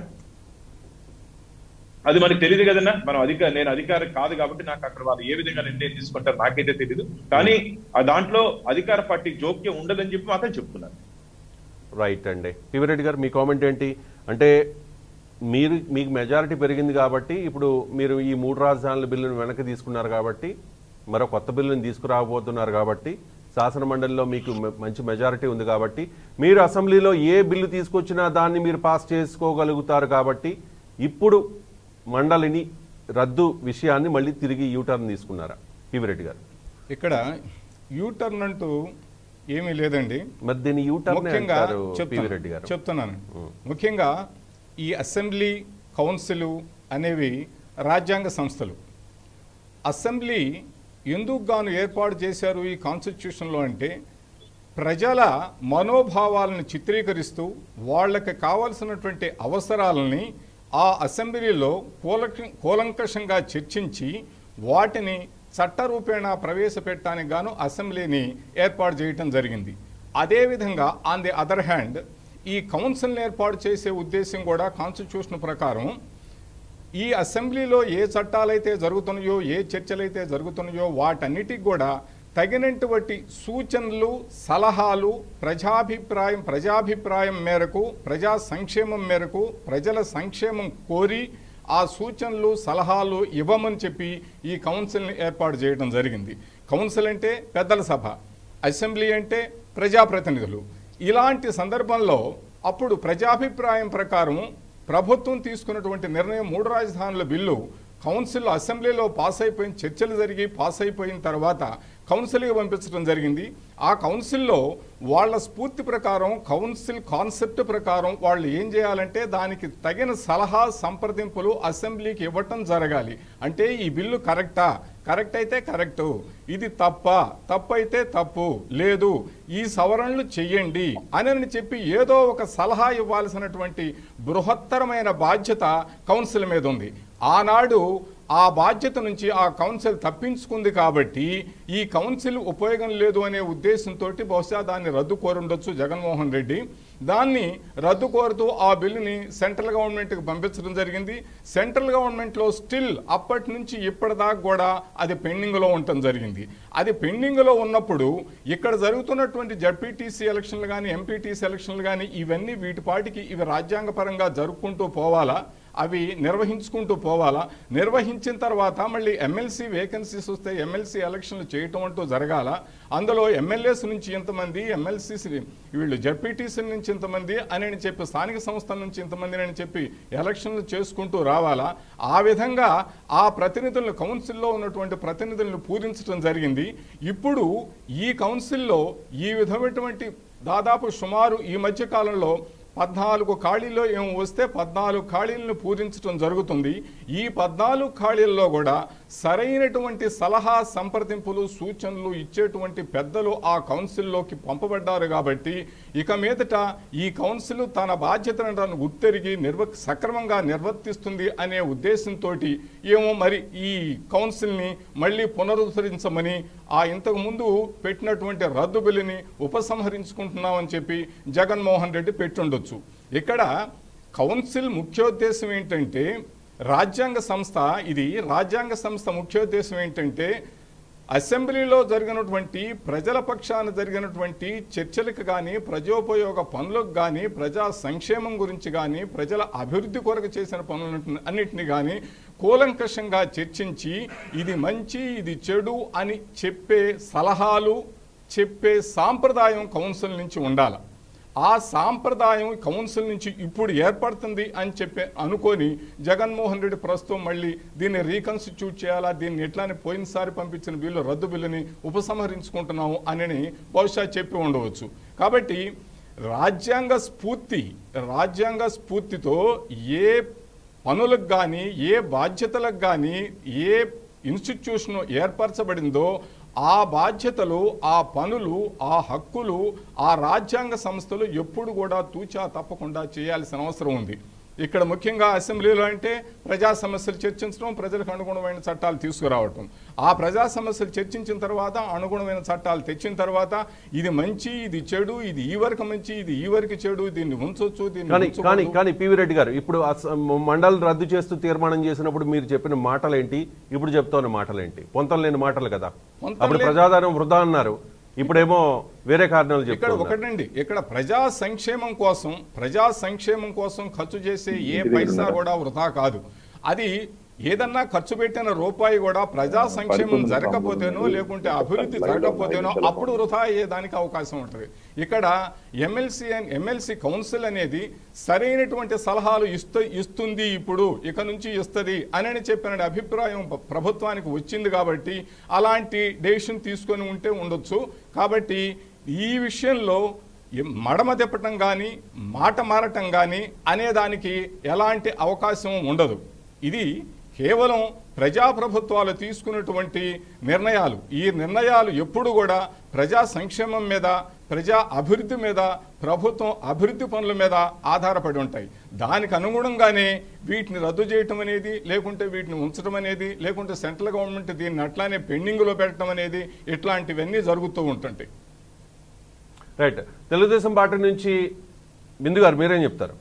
అది మనకు తెలియదు కదన్నా మనం అధిక నేను అధికారి కాదు కాబట్టి నాకు అక్కడ వాళ్ళు ఏ విధంగా నిర్ణయం తీసుకుంటారు నాకైతే తెలియదు కానీ ఆ దాంట్లో అధికార పార్టీ జోక్యం ఉండదని చెప్పి మాత్రం చెప్తున్నాను రైట్ అండి పివిరెడ్డి గారు మీ కామెంట్ ఏంటి అంటే మీరు మీకు మెజారిటీ పెరిగింది కాబట్టి ఇప్పుడు మీరు ఈ మూడు రాజధానుల బిల్లును వెనక్కి తీసుకున్నారు కాబట్టి మరో కొత్త బిల్లుని తీసుకురాబోతున్నారు కాబట్టి శాసన మండలిలో మీకు మె- మంచి మెజారిటీ ఉంది కాబట్టి మీరు అసెంబ్లీలో ఏ బిల్లు తీసుకొచ్చినా దాన్ని మీరు పాస్ చేసుకోగలుగుతారు కాబట్టి ఇప్పుడు మండలిని రద్దు విషయాన్ని మళ్ళీ తిరిగి యూటర్న్ తీసుకున్నారా పివిరెడ్డి గారు ఇక్కడ యూటర్న్ అంటూ ఏమీ లేదండి మరి దీని యూటర్న్ ముఖ్యంగా అంటారు పివి చెప్తాను రెడ్డి గారు చెప్తున్నాను ముఖ్యంగా ఈ అసెంబ్లీ కౌన్సిల్ అనేవి రాజ్యాంగ సంస్థలు అసెంబ్లీ ఎందుకు గాను ఏర్పాటు చేశారు ఈ కాన్స్టిట్యూషన్లో అంటే ప్రజల మనోభావాలను చిత్రీకరిస్తూ వాళ్ళకి కావలసినటువంటి అవసరాలని ఆ అసెంబ్లీలో కూలక కూలంకషంగా చర్చించి వాటిని చట్టరూపేణా ప్రవేశపెట్టడానికి గాను అసెంబ్లీని ఏర్పాటు చేయటం జరిగింది అదేవిధంగా ఆన్ ది అదర్ హ్యాండ్ ఈ కౌన్సిల్ని ఏర్పాటు చేసే ఉద్దేశం కూడా కాన్స్టిట్యూషన్ ప్రకారం ఈ అసెంబ్లీలో ఏ చట్టాలైతే జరుగుతున్నాయో ఏ చర్చలైతే జరుగుతున్నాయో వాటన్నిటికి కూడా తగినటువంటి సూచనలు సలహాలు ప్రజాభిప్రాయం ప్రజాభిప్రాయం మేరకు ప్రజా సంక్షేమం మేరకు ప్రజల సంక్షేమం కోరి ఆ సూచనలు సలహాలు ఇవ్వమని చెప్పి ఈ కౌన్సిల్ని ఏర్పాటు చేయడం జరిగింది కౌన్సిల్ అంటే పెద్దల సభ అసెంబ్లీ అంటే ప్రజాప్రతినిధులు ఇలాంటి సందర్భంలో అప్పుడు ప్రజాభిప్రాయం ప్రకారం ప్రభుత్వం తీసుకున్నటువంటి నిర్ణయం మూడు రాజధానుల బిల్లు కౌన్సిల్ అసెంబ్లీలో పాస్ అయిపోయిన చర్చలు జరిగి పాస్ అయిపోయిన తర్వాత కౌన్సిల్కి పంపించడం జరిగింది ఆ కౌన్సిల్లో వాళ్ళ స్ఫూర్తి ప్రకారం కౌన్సిల్ కాన్సెప్ట్ ప్రకారం వాళ్ళు ఏం చేయాలంటే దానికి తగిన సలహా సంప్రదింపులు అసెంబ్లీకి ఇవ్వటం జరగాలి అంటే ఈ బిల్లు కరెక్టా కరెక్ట్ అయితే కరెక్టు ఇది తప్ప తప్పు అయితే తప్పు లేదు ఈ సవరణలు చెయ్యండి అని చెప్పి ఏదో ఒక సలహా ఇవ్వాల్సినటువంటి బృహత్తరమైన బాధ్యత కౌన్సిల్ మీద ఉంది ఆనాడు ఆ బాధ్యత నుంచి ఆ కౌన్సిల్ తప్పించుకుంది కాబట్టి ఈ కౌన్సిల్ ఉపయోగం లేదు అనే ఉద్దేశంతో బహుశా దాన్ని రద్దు కోరుండొచ్చు జగన్మోహన్ రెడ్డి దాన్ని రద్దు కోరుతూ ఆ బిల్లుని సెంట్రల్ గవర్నమెంట్కి పంపించడం జరిగింది సెంట్రల్ గవర్నమెంట్లో స్టిల్ అప్పటి నుంచి ఇప్పటిదాకా కూడా అది పెండింగ్లో ఉండటం జరిగింది అది పెండింగ్లో ఉన్నప్పుడు ఇక్కడ జరుగుతున్నటువంటి జడ్పీటీసీ ఎలక్షన్లు కానీ ఎంపీటీసీ ఎలక్షన్లు కానీ ఇవన్నీ వీటి పాటికి ఇవి రాజ్యాంగపరంగా జరుపుకుంటూ పోవాలా అవి నిర్వహించుకుంటూ పోవాలా నిర్వహించిన తర్వాత మళ్ళీ ఎమ్మెల్సీ వేకెన్సీస్ వస్తే ఎమ్మెల్సీ ఎలక్షన్లు చేయటం అంటూ జరగాల అందులో ఎమ్మెల్యేస్ నుంచి ఇంతమంది ఎమ్మెల్సీస్ వీళ్ళు జడ్పీటీసీ నుంచి ఇంతమంది అని చెప్పి స్థానిక సంస్థల నుంచి ఇంతమంది అని చెప్పి ఎలక్షన్లు చేసుకుంటూ రావాలా ఆ విధంగా ఆ ప్రతినిధులను కౌన్సిల్లో ఉన్నటువంటి ప్రతినిధులను పూరించడం జరిగింది ఇప్పుడు ఈ కౌన్సిల్లో ఈ విధమైనటువంటి దాదాపు సుమారు ఈ మధ్య కాలంలో పద్నాలుగు ఖాళీల్లో ఏం వస్తే పద్నాలుగు ఖాళీలను పూరించడం జరుగుతుంది ఈ పద్నాలుగు ఖాళీల్లో కూడా సరైనటువంటి సలహా సంప్రదింపులు సూచనలు ఇచ్చేటువంటి పెద్దలు ఆ కౌన్సిల్లోకి పంపబడ్డారు కాబట్టి ఇక మీదట ఈ కౌన్సిల్ తన బాధ్యతలను గుర్తెరిగి నిర్వ సక్రమంగా నిర్వర్తిస్తుంది అనే ఉద్దేశంతో ఏమో మరి ఈ కౌన్సిల్ని మళ్ళీ పునరుద్ధరించమని ఆ ఇంతకు ముందు పెట్టినటువంటి రద్దు బిల్లుని ఉపసంహరించుకుంటున్నామని చెప్పి జగన్మోహన్ రెడ్డి పెట్టుండొచ్చు ఇక్కడ కౌన్సిల్ ముఖ్యోద్దేశం ఏంటంటే రాజ్యాంగ సంస్థ ఇది రాజ్యాంగ సంస్థ ముఖ్యోద్దేశం ఏంటంటే అసెంబ్లీలో జరిగినటువంటి ప్రజల పక్షాన జరిగినటువంటి చర్చలకు కానీ ప్రజోపయోగ పనులకు కానీ ప్రజా సంక్షేమం గురించి కానీ ప్రజల అభివృద్ధి కొరకు చేసిన పనులు అన్నిటిని కానీ కూలంకషంగా చర్చించి ఇది మంచి ఇది చెడు అని చెప్పే సలహాలు చెప్పే సాంప్రదాయం కౌన్సిల్ నుంచి ఉండాలి ఆ సాంప్రదాయం కౌన్సిల్ నుంచి ఇప్పుడు ఏర్పడుతుంది అని చెప్పి అనుకొని జగన్మోహన్ రెడ్డి ప్రస్తుతం మళ్ళీ దీన్ని రీకన్స్టిట్యూట్ చేయాలా దీన్ని ఎట్లానే పోయినసారి పంపించిన బిల్లు రద్దు బిల్లుని ఉపసంహరించుకుంటున్నాము అని బహుశా చెప్పి ఉండవచ్చు కాబట్టి రాజ్యాంగ స్ఫూర్తి రాజ్యాంగ స్ఫూర్తితో ఏ పనులకు కానీ ఏ బాధ్యతలకు కానీ ఏ ఇన్స్టిట్యూషన్ ఏర్పరచబడిందో ఆ బాధ్యతలు ఆ పనులు ఆ హక్కులు ఆ రాజ్యాంగ సంస్థలు ఎప్పుడు కూడా తూచా తప్పకుండా చేయాల్సిన అవసరం ఉంది ఇక్కడ ముఖ్యంగా అసెంబ్లీలో అంటే ప్రజా సమస్యలు చర్చించడం ప్రజలకు అనుగుణమైన చట్టాలు తీసుకురావటం ఆ ప్రజా సమస్యలు చర్చించిన తర్వాత అనుగుణమైన చట్టాలు తెచ్చిన తర్వాత ఇది మంచి ఇది చెడు ఇది ఈ వరకు మంచి ఇది ఈ వరకు చెడు దీన్ని ఉంచొచ్చు దీన్ని కానీ కానీ ఉంచకూడదు. కానీ పివి రెడ్డి గారు ఇప్పుడు అస- మండలి రద్దు చేస్తూ తీర్మానం చేసినప్పుడు మీరు చెప్పిన మాటలేంటి ఇప్పుడు చెప్తున్న మాటలేంటి పొంతం లేని మాటలు కదా పొంతం అప్పుడు లేని- ప్రజాధారం వృధా అన్నారు ఇప్పుడేమో వేరే కారణాలు ఇక్కడ చెప్తున్నారు ఒకటండి ఇక్కడ ప్రజా సంక్షేమం కోసం ప్రజా సంక్షేమం కోసం ఖర్చు చేసే ఏ పైసా కూడా వృధా కాదు అది ఏదన్నా ఖర్చు పెట్టిన రూపాయి కూడా ప్రజా సంక్షేమం జరగకపోతేనో లేకుంటే అభివృద్ధి జరగకపోతేనో అప్పుడు వృధా అయ్యేదానికి అవకాశం ఉంటుంది ఇక్కడ ఎమ్మెల్సీ ఎమ్మెల్సీ కౌన్సిల్ అనేది సరైనటువంటి సలహాలు ఇస్తూ ఇస్తుంది ఇప్పుడు ఇక నుంచి ఇస్తుంది అని చెప్పిన అభిప్రాయం ప్ర- ప్రభుత్వానికి వచ్చింది కాబట్టి అలాంటి డెసిషన్ తీసుకొని ఉంటే ఉండొచ్చు కాబట్టి ఈ విషయంలో ఈ మడమ తిప్పటం కానీ మాట మారటం కానీ అనేదానికి ఎలాంటి అవకాశం ఉండదు ఇది కేవలం ప్రజాప్రభుత్వాలు తీసుకున్నటువంటి నిర్ణయాలు ఈ నిర్ణయాలు ఎప్పుడు కూడా ప్రజా సంక్షేమం మీద ప్రజా అభివృద్ధి మీద ప్రభుత్వం అభివృద్ధి పనుల మీద ఆధారపడి ఉంటాయి దానికి అనుగుణంగానే వీటిని రద్దు చేయటం అనేది లేకుంటే వీటిని ఉంచడం అనేది లేకుంటే సెంట్రల్ గవర్నమెంట్ దీన్ని అట్లానే పెండింగ్లో పెట్టడం అనేది ఇట్లాంటివన్నీ జరుగుతూ ఉంటుంటాయి రైట్ తెలుగుదేశం పార్టీ నుంచి బిందు గారు మీరేం చెప్తారు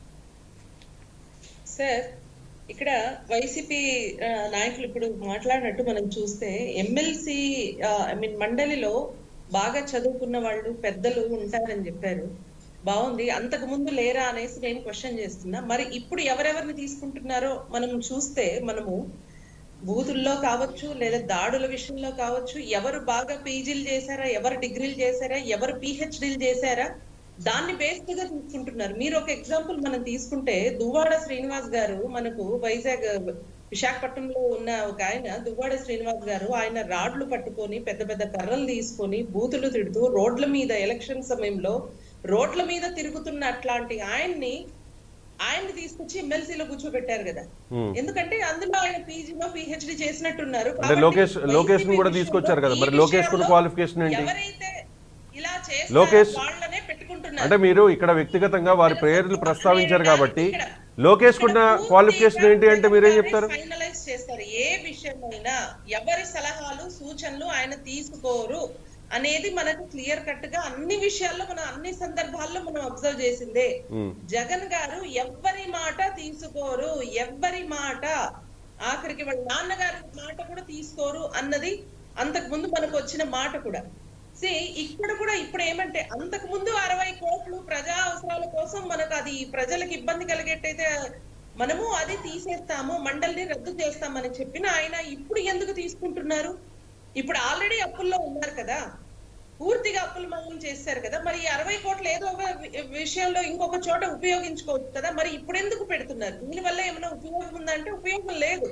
సార్ ఇక్కడ వైసీపీ ఆ, నాయకులు ఇప్పుడు మాట్లాడినట్టు మనం చూస్తే ఎమ్మెల్సీ ఐ మీన్ మండలిలో బాగా చదువుకున్న వాళ్ళు పెద్దలు ఉంటారని చెప్పారు బాగుంది అంతకు ముందు లేరా అనేసి నేను క్వశ్చన్ చేస్తున్నా మరి ఇప్పుడు ఎవరెవరిని తీసుకుంటున్నారో మనం చూస్తే మనము బూతుల్లో కావచ్చు లేదా దాడుల విషయంలో కావచ్చు ఎవరు బాగా పీజీలు చేశారా ఎవరు డిగ్రీలు చేశారా ఎవరు పిహెచ్డీలు చేశారా దాన్ని బేస్డ్ గా తీసుకుంటున్నారు మీరు ఒక ఎగ్జాంపుల్ మనం తీసుకుంటే దువ్వాడ శ్రీనివాస్ గారు మనకు వైజాగ్ విశాఖపట్నంలో ఉన్న ఒక ఆయన దువ్వాడ శ్రీనివాస్ గారు ఆయన రాడ్లు పట్టుకొని పెద్ద పెద్ద కర్రలు తీసుకొని బూతులు తిడుతూ రోడ్ల మీద ఎలక్షన్ సమయంలో రోడ్ల మీద తిరుగుతున్న అట్లాంటి ఆయన్ని ఆయన్ని తీసుకొచ్చి ఎమ్మెల్సీలో కూర్చోబెట్టారు కదా Hmm. ఎందుకంటే అందులో ఆయన పీజీలో పిహెచ్డి చేసినట్టున్నారు అంటే కాబట్టి లోకేష్ లోకేష్ ను కూడా వైసీపీ తీసుకొచ్చారు కదా మరి విషయంలో, లోకేష్ ఈ కూడా విషయంలో క్వాలిఫికేషన్ ఏంటి ఎవరైతే ఇలా చేస్తారో లోకేష్- వాళ్ళనే పెట్టుకుంటున్నారు అంటే మీరు ఇక్కడ వ్యక్తిగతంగా వారి పేర్లు ప్రస్తావించారు కాబట్టి లోకేష్ కున్న క్వాలిఫికేషన్ ఏంటి అంటే మీరేం చెప్తారు ఫైనలైజ్ చేస్తారు ఏ విషయమైనా ఎవరి సలహాలు సూచనలు ఆయన తీసుకోరు అనేది మనకు క్లియర్ కట్ గా అన్ని విషయాల్లో మనం అన్ని సందర్భాల్లో మనం అబ్జర్వ్ చేసిందే ఉమ్, జగన్ గారు ఎవ్వరి మాట తీసుకోరు ఎవ్వరి మాట ఆఖరికి వాళ్ళ నాన్నగారి మాట కూడా తీసుకోరు అన్నది అంతకు ముందు మనకు వచ్చిన మాట కూడా సి ఇక్కడ కూడా ఇప్పుడు ఏమంటే అంతకు ముందు అరవై కోట్లు ప్రజా అవసరాల కోసం మనకు అది ప్రజలకు ఇబ్బంది కలిగేట్టయితే మనము అది తీసేస్తాము మండలిని రద్దు చేస్తామని చెప్పిన ఆయన ఇప్పుడు ఎందుకు తీసుకుంటున్నారు ఇప్పుడు ఆల్రెడీ అప్పుల్లో ఉన్నారు కదా పూర్తిగా అప్పులు మౌనం చేశారు కదా మరి ఈ అరవై కోట్లు ఏదో ఒక వి- విషయంలో ఇంకొక చోట ఉపయోగించుకోవచ్చు కదా మరి ఇప్పుడు ఎందుకు పెడుతున్నారు దీనివల్ల ఏమైనా ఉపయోగం ఉందంటే ఉపయోగం లేదు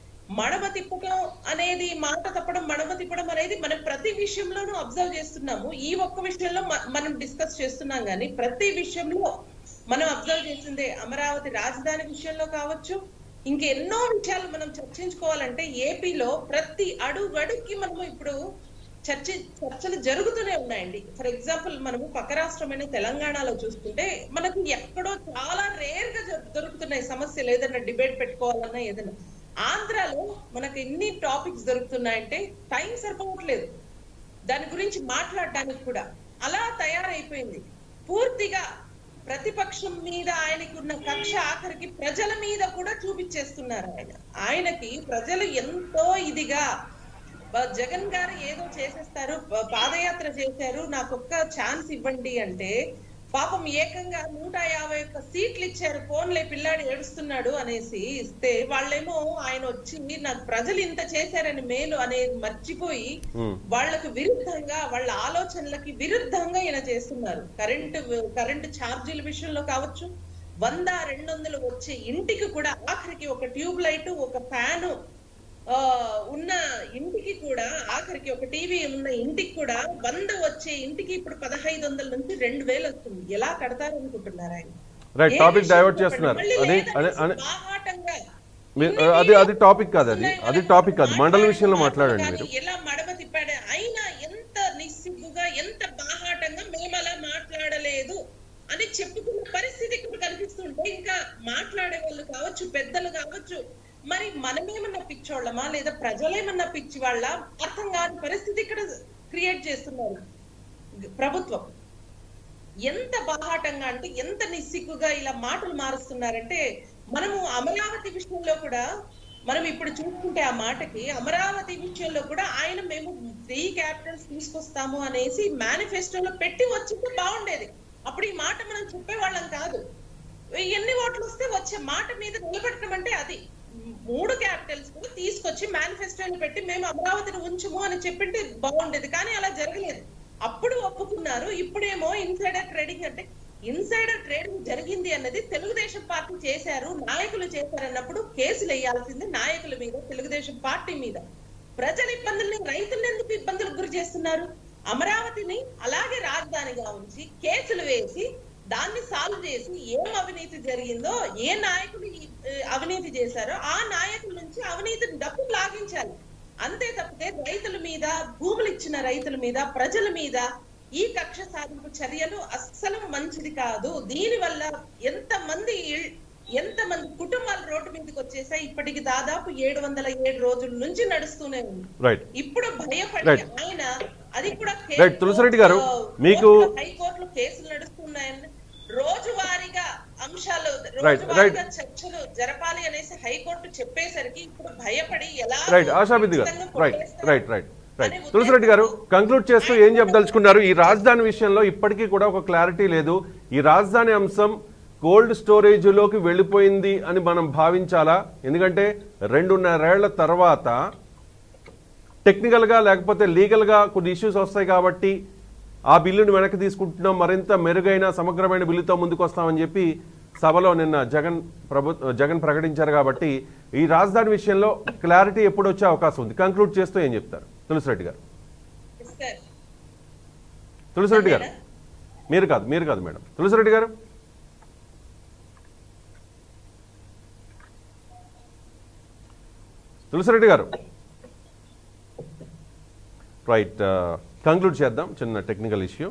మడమ తిప్పడం అనేది మాట తప్పడం మడమ తిప్పడం అనేది మనం ప్రతి విషయంలోనూ అబ్జర్వ్ చేస్తున్నాము ఈ ఒక్క విషయంలో మ- మనం డిస్కస్ చేస్తున్నాం కానీ ప్రతి విషయంలో మనం అబ్జర్వ్ చేసిందే అమరావతి రాజధాని విషయంలో కావచ్చు ఇంకెన్నో విషయాలు మనం చర్చించుకోవాలంటే ఏపీలో ప్రతి అడుగు అడుగుకి మనము ఇప్పుడు చర్చ చర్చలు జరుగుతూనే ఉన్నాయండి ఫర్ ఎగ్జాంపుల్ మనము పక్క రాష్ట్రమైన తెలంగాణలో చూసుకుంటే మనకు ఎక్కడో చాలా రేర్ గా జరు- దొరుకుతున్నాయి సమస్యలు ఏదైనా డిబేట్ పెట్టుకోవాలన్నా ఏదైనా ఆంధ్రాలో మనకు ఎన్ని టాపిక్స్ దొరుకుతున్నాయంటే టైం సరిపోవట్లేదు దాని గురించి మాట్లాడడానికి కూడా అలా తయారైపోయింది పూర్తిగా ప్రతిపక్షం మీద ఆయనకి ఉన్న కక్ష ఆఖరికి ప్రజల మీద కూడా చూపించేస్తున్నారు ఆయన ఆయనకి ప్రజలు ఎంతో ఇదిగా బ- జగన్ గారు ఏదో చేసేస్తారు ప- పాదయాత్ర చేశారు నాకు ఒక్క ఛాన్స్ ఇవ్వండి అంటే పాపం ఏకంగా నూట యాభై ఒక్క సీట్లు ఇచ్చారు ఫోన్లే పిల్లాడు ఏడుస్తున్నాడు అనేసి ఇస్తే వాళ్ళేమో ఆయన వచ్చి నాకు ప్రజలు ఇంత చేశారని మేలు అనేది మర్చిపోయి ఉమ్, వాళ్ళకు విరుద్ధంగా వాళ్ళ ఆలోచనలకి విరుద్ధంగా ఈయన చేస్తున్నారు కరెంటు కరెంటు ఛార్జీల విషయంలో కావచ్చు వంద రెండు వందలు వచ్చే ఇంటికి కూడా ఆఖరికి ఒక ట్యూబ్ లైట్ ఒక ఫ్యాను ఆ ఉన్న ఇంటికి కూడా ఆఖరికి ఒక టీవీ ఉన్న ఇంటికి కూడా వంద వచ్చే ఇంటికి ఇప్పుడు పదహైదు వందల నుంచి రెండు వేలు వస్తుంది ఎలా కడతారు అనుకుంటున్నారు ఆయన రైట్ ఏ టాపిక్ విషయం డైవర్ట్ చెప్పండి. చేస్తున్నారు మళ్ళీ అది లేదంటే అదే అదే బాహాటంగా మీ- ఇన్ని అది అది వీడియోస్ టాపిక్ కాదు అది ఉన్నాయి అది మనకు. టాపిక్ కాదు మండల విషయంలో మాట్లాడే మాట్లాడండి మాటలు మీరు కానీ ఎలా మడమ తిప్పాడు అయినా ఎంత నిస్సిగ్గుగా ఎంత బాహాటంగా మేము అలా మాట్లాడలేదు అని చెప్పుకున్న పరిస్థితి ఇక్కడ కనిపిస్తుంటే ఇంకా మాట్లాడే వాళ్ళు కావచ్చు పెద్దలు కావచ్చు మరి మనమేమన్నా పిచ్చోళ్ళమా లేదా ప్రజలేమన్నా పిచ్చి వాళ్ళ అర్థం కాని పరిస్థితి ఇక్కడ క్రియేట్ చేస్తున్నారు ప్రభుత్వం ఎంత బాహాటంగా అంటే ఎంత నిస్సిగ్గుగా ఇలా మాటలు మారుస్తున్నారంటే మనము అమరావతి విషయంలో కూడా మనం ఇప్పుడు చూసుకుంటే ఆ మాటకి అమరావతి విషయంలో కూడా ఆయన మేము త్రీ క్యాపిటల్స్ తీసుకొస్తాము అనేసి మేనిఫెస్టోలో పెట్టి వచ్చింటే బాగుండేది అప్పుడు ఈ మాట మనం చెప్పేవాళ్ళం కాదు ఎన్ని ఓట్లు వస్తే వచ్చే మాట మీద నిలబెట్టడం అంటే అది మూడు క్యాపిటల్స్ కూడా తీసుకొచ్చి మేనిఫెస్టోని పెట్టి మేము అమరావతిని ఉంచుము అని చెప్పింటే బాగుండేది కానీ అలా జరగలేదు అప్పుడు ఒప్పుకున్నారు ఇప్పుడేమో ఇన్సైడర్ ట్రేడింగ్ అంటే ఇన్సైడర్ ట్రేడింగ్ జరిగింది అన్నది తెలుగుదేశం పార్టీ చేశారు నాయకులు చేశారు అన్నప్పుడు కేసులు వేయాల్సింది నాయకుల మీద తెలుగుదేశం పార్టీ మీద ప్రజల ఇబ్బందుల్ని రైతులను ఎందుకు ఇబ్బందులకు గురి చేస్తున్నారు అమరావతిని అలాగే రాజధానిగా ఉంచి కేసులు వేసి దాన్ని సాల్వ్ చేసి ఏం అవినీతి జరిగిందో ఏ నాయకులు ఈ, ఏ, అవినీతి చేశారో ఆ నాయకుల నుంచి అవినీతిని డబ్బు లాగించాలి అంతే తప్పితే రైతుల మీద భూములు ఇచ్చిన రైతుల మీద ప్రజల మీద ఈ కక్ష సాధింపు చర్యలు అస్సలు మంచిది కాదు దీని వల్ల ఎంత మంది ఎంత మంది కుటుంబాలు రోడ్డు మీదకి వచ్చేసాయి ఇప్పటికి దాదాపు ఏడు వందల ఏడు రోజుల నుంచి నడుస్తూనే ఉంది రైట్ ఇప్పుడు భయపడి Right. ఆయన అది కూడా Right, తులసిరెడ్డి గారు, మీకు- హైకోర్టులో కేసులు నడుస్తున్నాయని రోజువారీగా అంశాలు Right, రోజువారీగా చర్చలు జరపాలి అనేసి హైకోర్టు చెప్పేసరికి ఇప్పుడు భయపడి ఎలా రైట్ ఆశాబింది గారు ఖచ్చితంగా రైట్ కొట్టేస్తారు. రైట్ రైట్ రైట్ అనే తులసిరెడ్డి గారు ఉద్దేశంతో కంక్లూడ్ చేస్తూ ఏం చెప్పదలుచుకున్నారు ఈ రాజధాని విషయంలో ఇప్పటికీ కూడా ఒక క్లారిటీ లేదు ఈ రాజధాని అంశం కోల్డ్ స్టోరేజ్లోకి వెళ్ళిపోయింది అని మనం భావించాలా ఎందుకంటే రెండున్నరేళ్ల తర్వాత టెక్నికల్గా లేకపోతే లీగల్గా కొన్ని ఇష్యూస్ వస్తాయి కాబట్టి ఆ బిల్లును వెనక్కి తీసుకుంటున్నాం మరింత మెరుగైన సమగ్రమైన బిల్లుతో ముందుకు వస్తామని చెప్పి సభలో నిన్న జగన్ ప్రభు జగన్ ప్రకటించారు కాబట్టి ఈ రాజధాని విషయంలో క్లారిటీ ఎప్పుడు వచ్చే అవకాశం ఉంది కంక్లూడ్ చేస్తూ ఏం చెప్తారు తులసిరెడ్డి గారు సార్, తులసిరెడ్డి గారు అదేనా? మీరు కాదు మీరు కాదు మేడం తులసిరెడ్డి గారు తులసిరెడ్డి గారు రైట్ కంక్లూడ్ చేద్దాం చిన్న టెక్నికల్ ఇష్యూ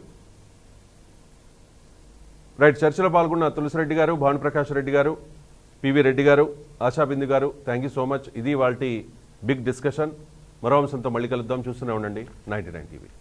రైట్ చర్చలో పాల్గొన్న తులసిరెడ్డి గారు భానుప్రకాష్ రెడ్డి గారు పివి రెడ్డి గారు ఆశాబిందు గారు థ్యాంక్ యూ సో మచ్ ఇది వాళ్ళ బిగ్ డిస్కషన్ మరో అంశంతో మళ్ళీ కలుద్దాం చూస్తూనే ఉండండి నైన్టీ నైన్ టీవీ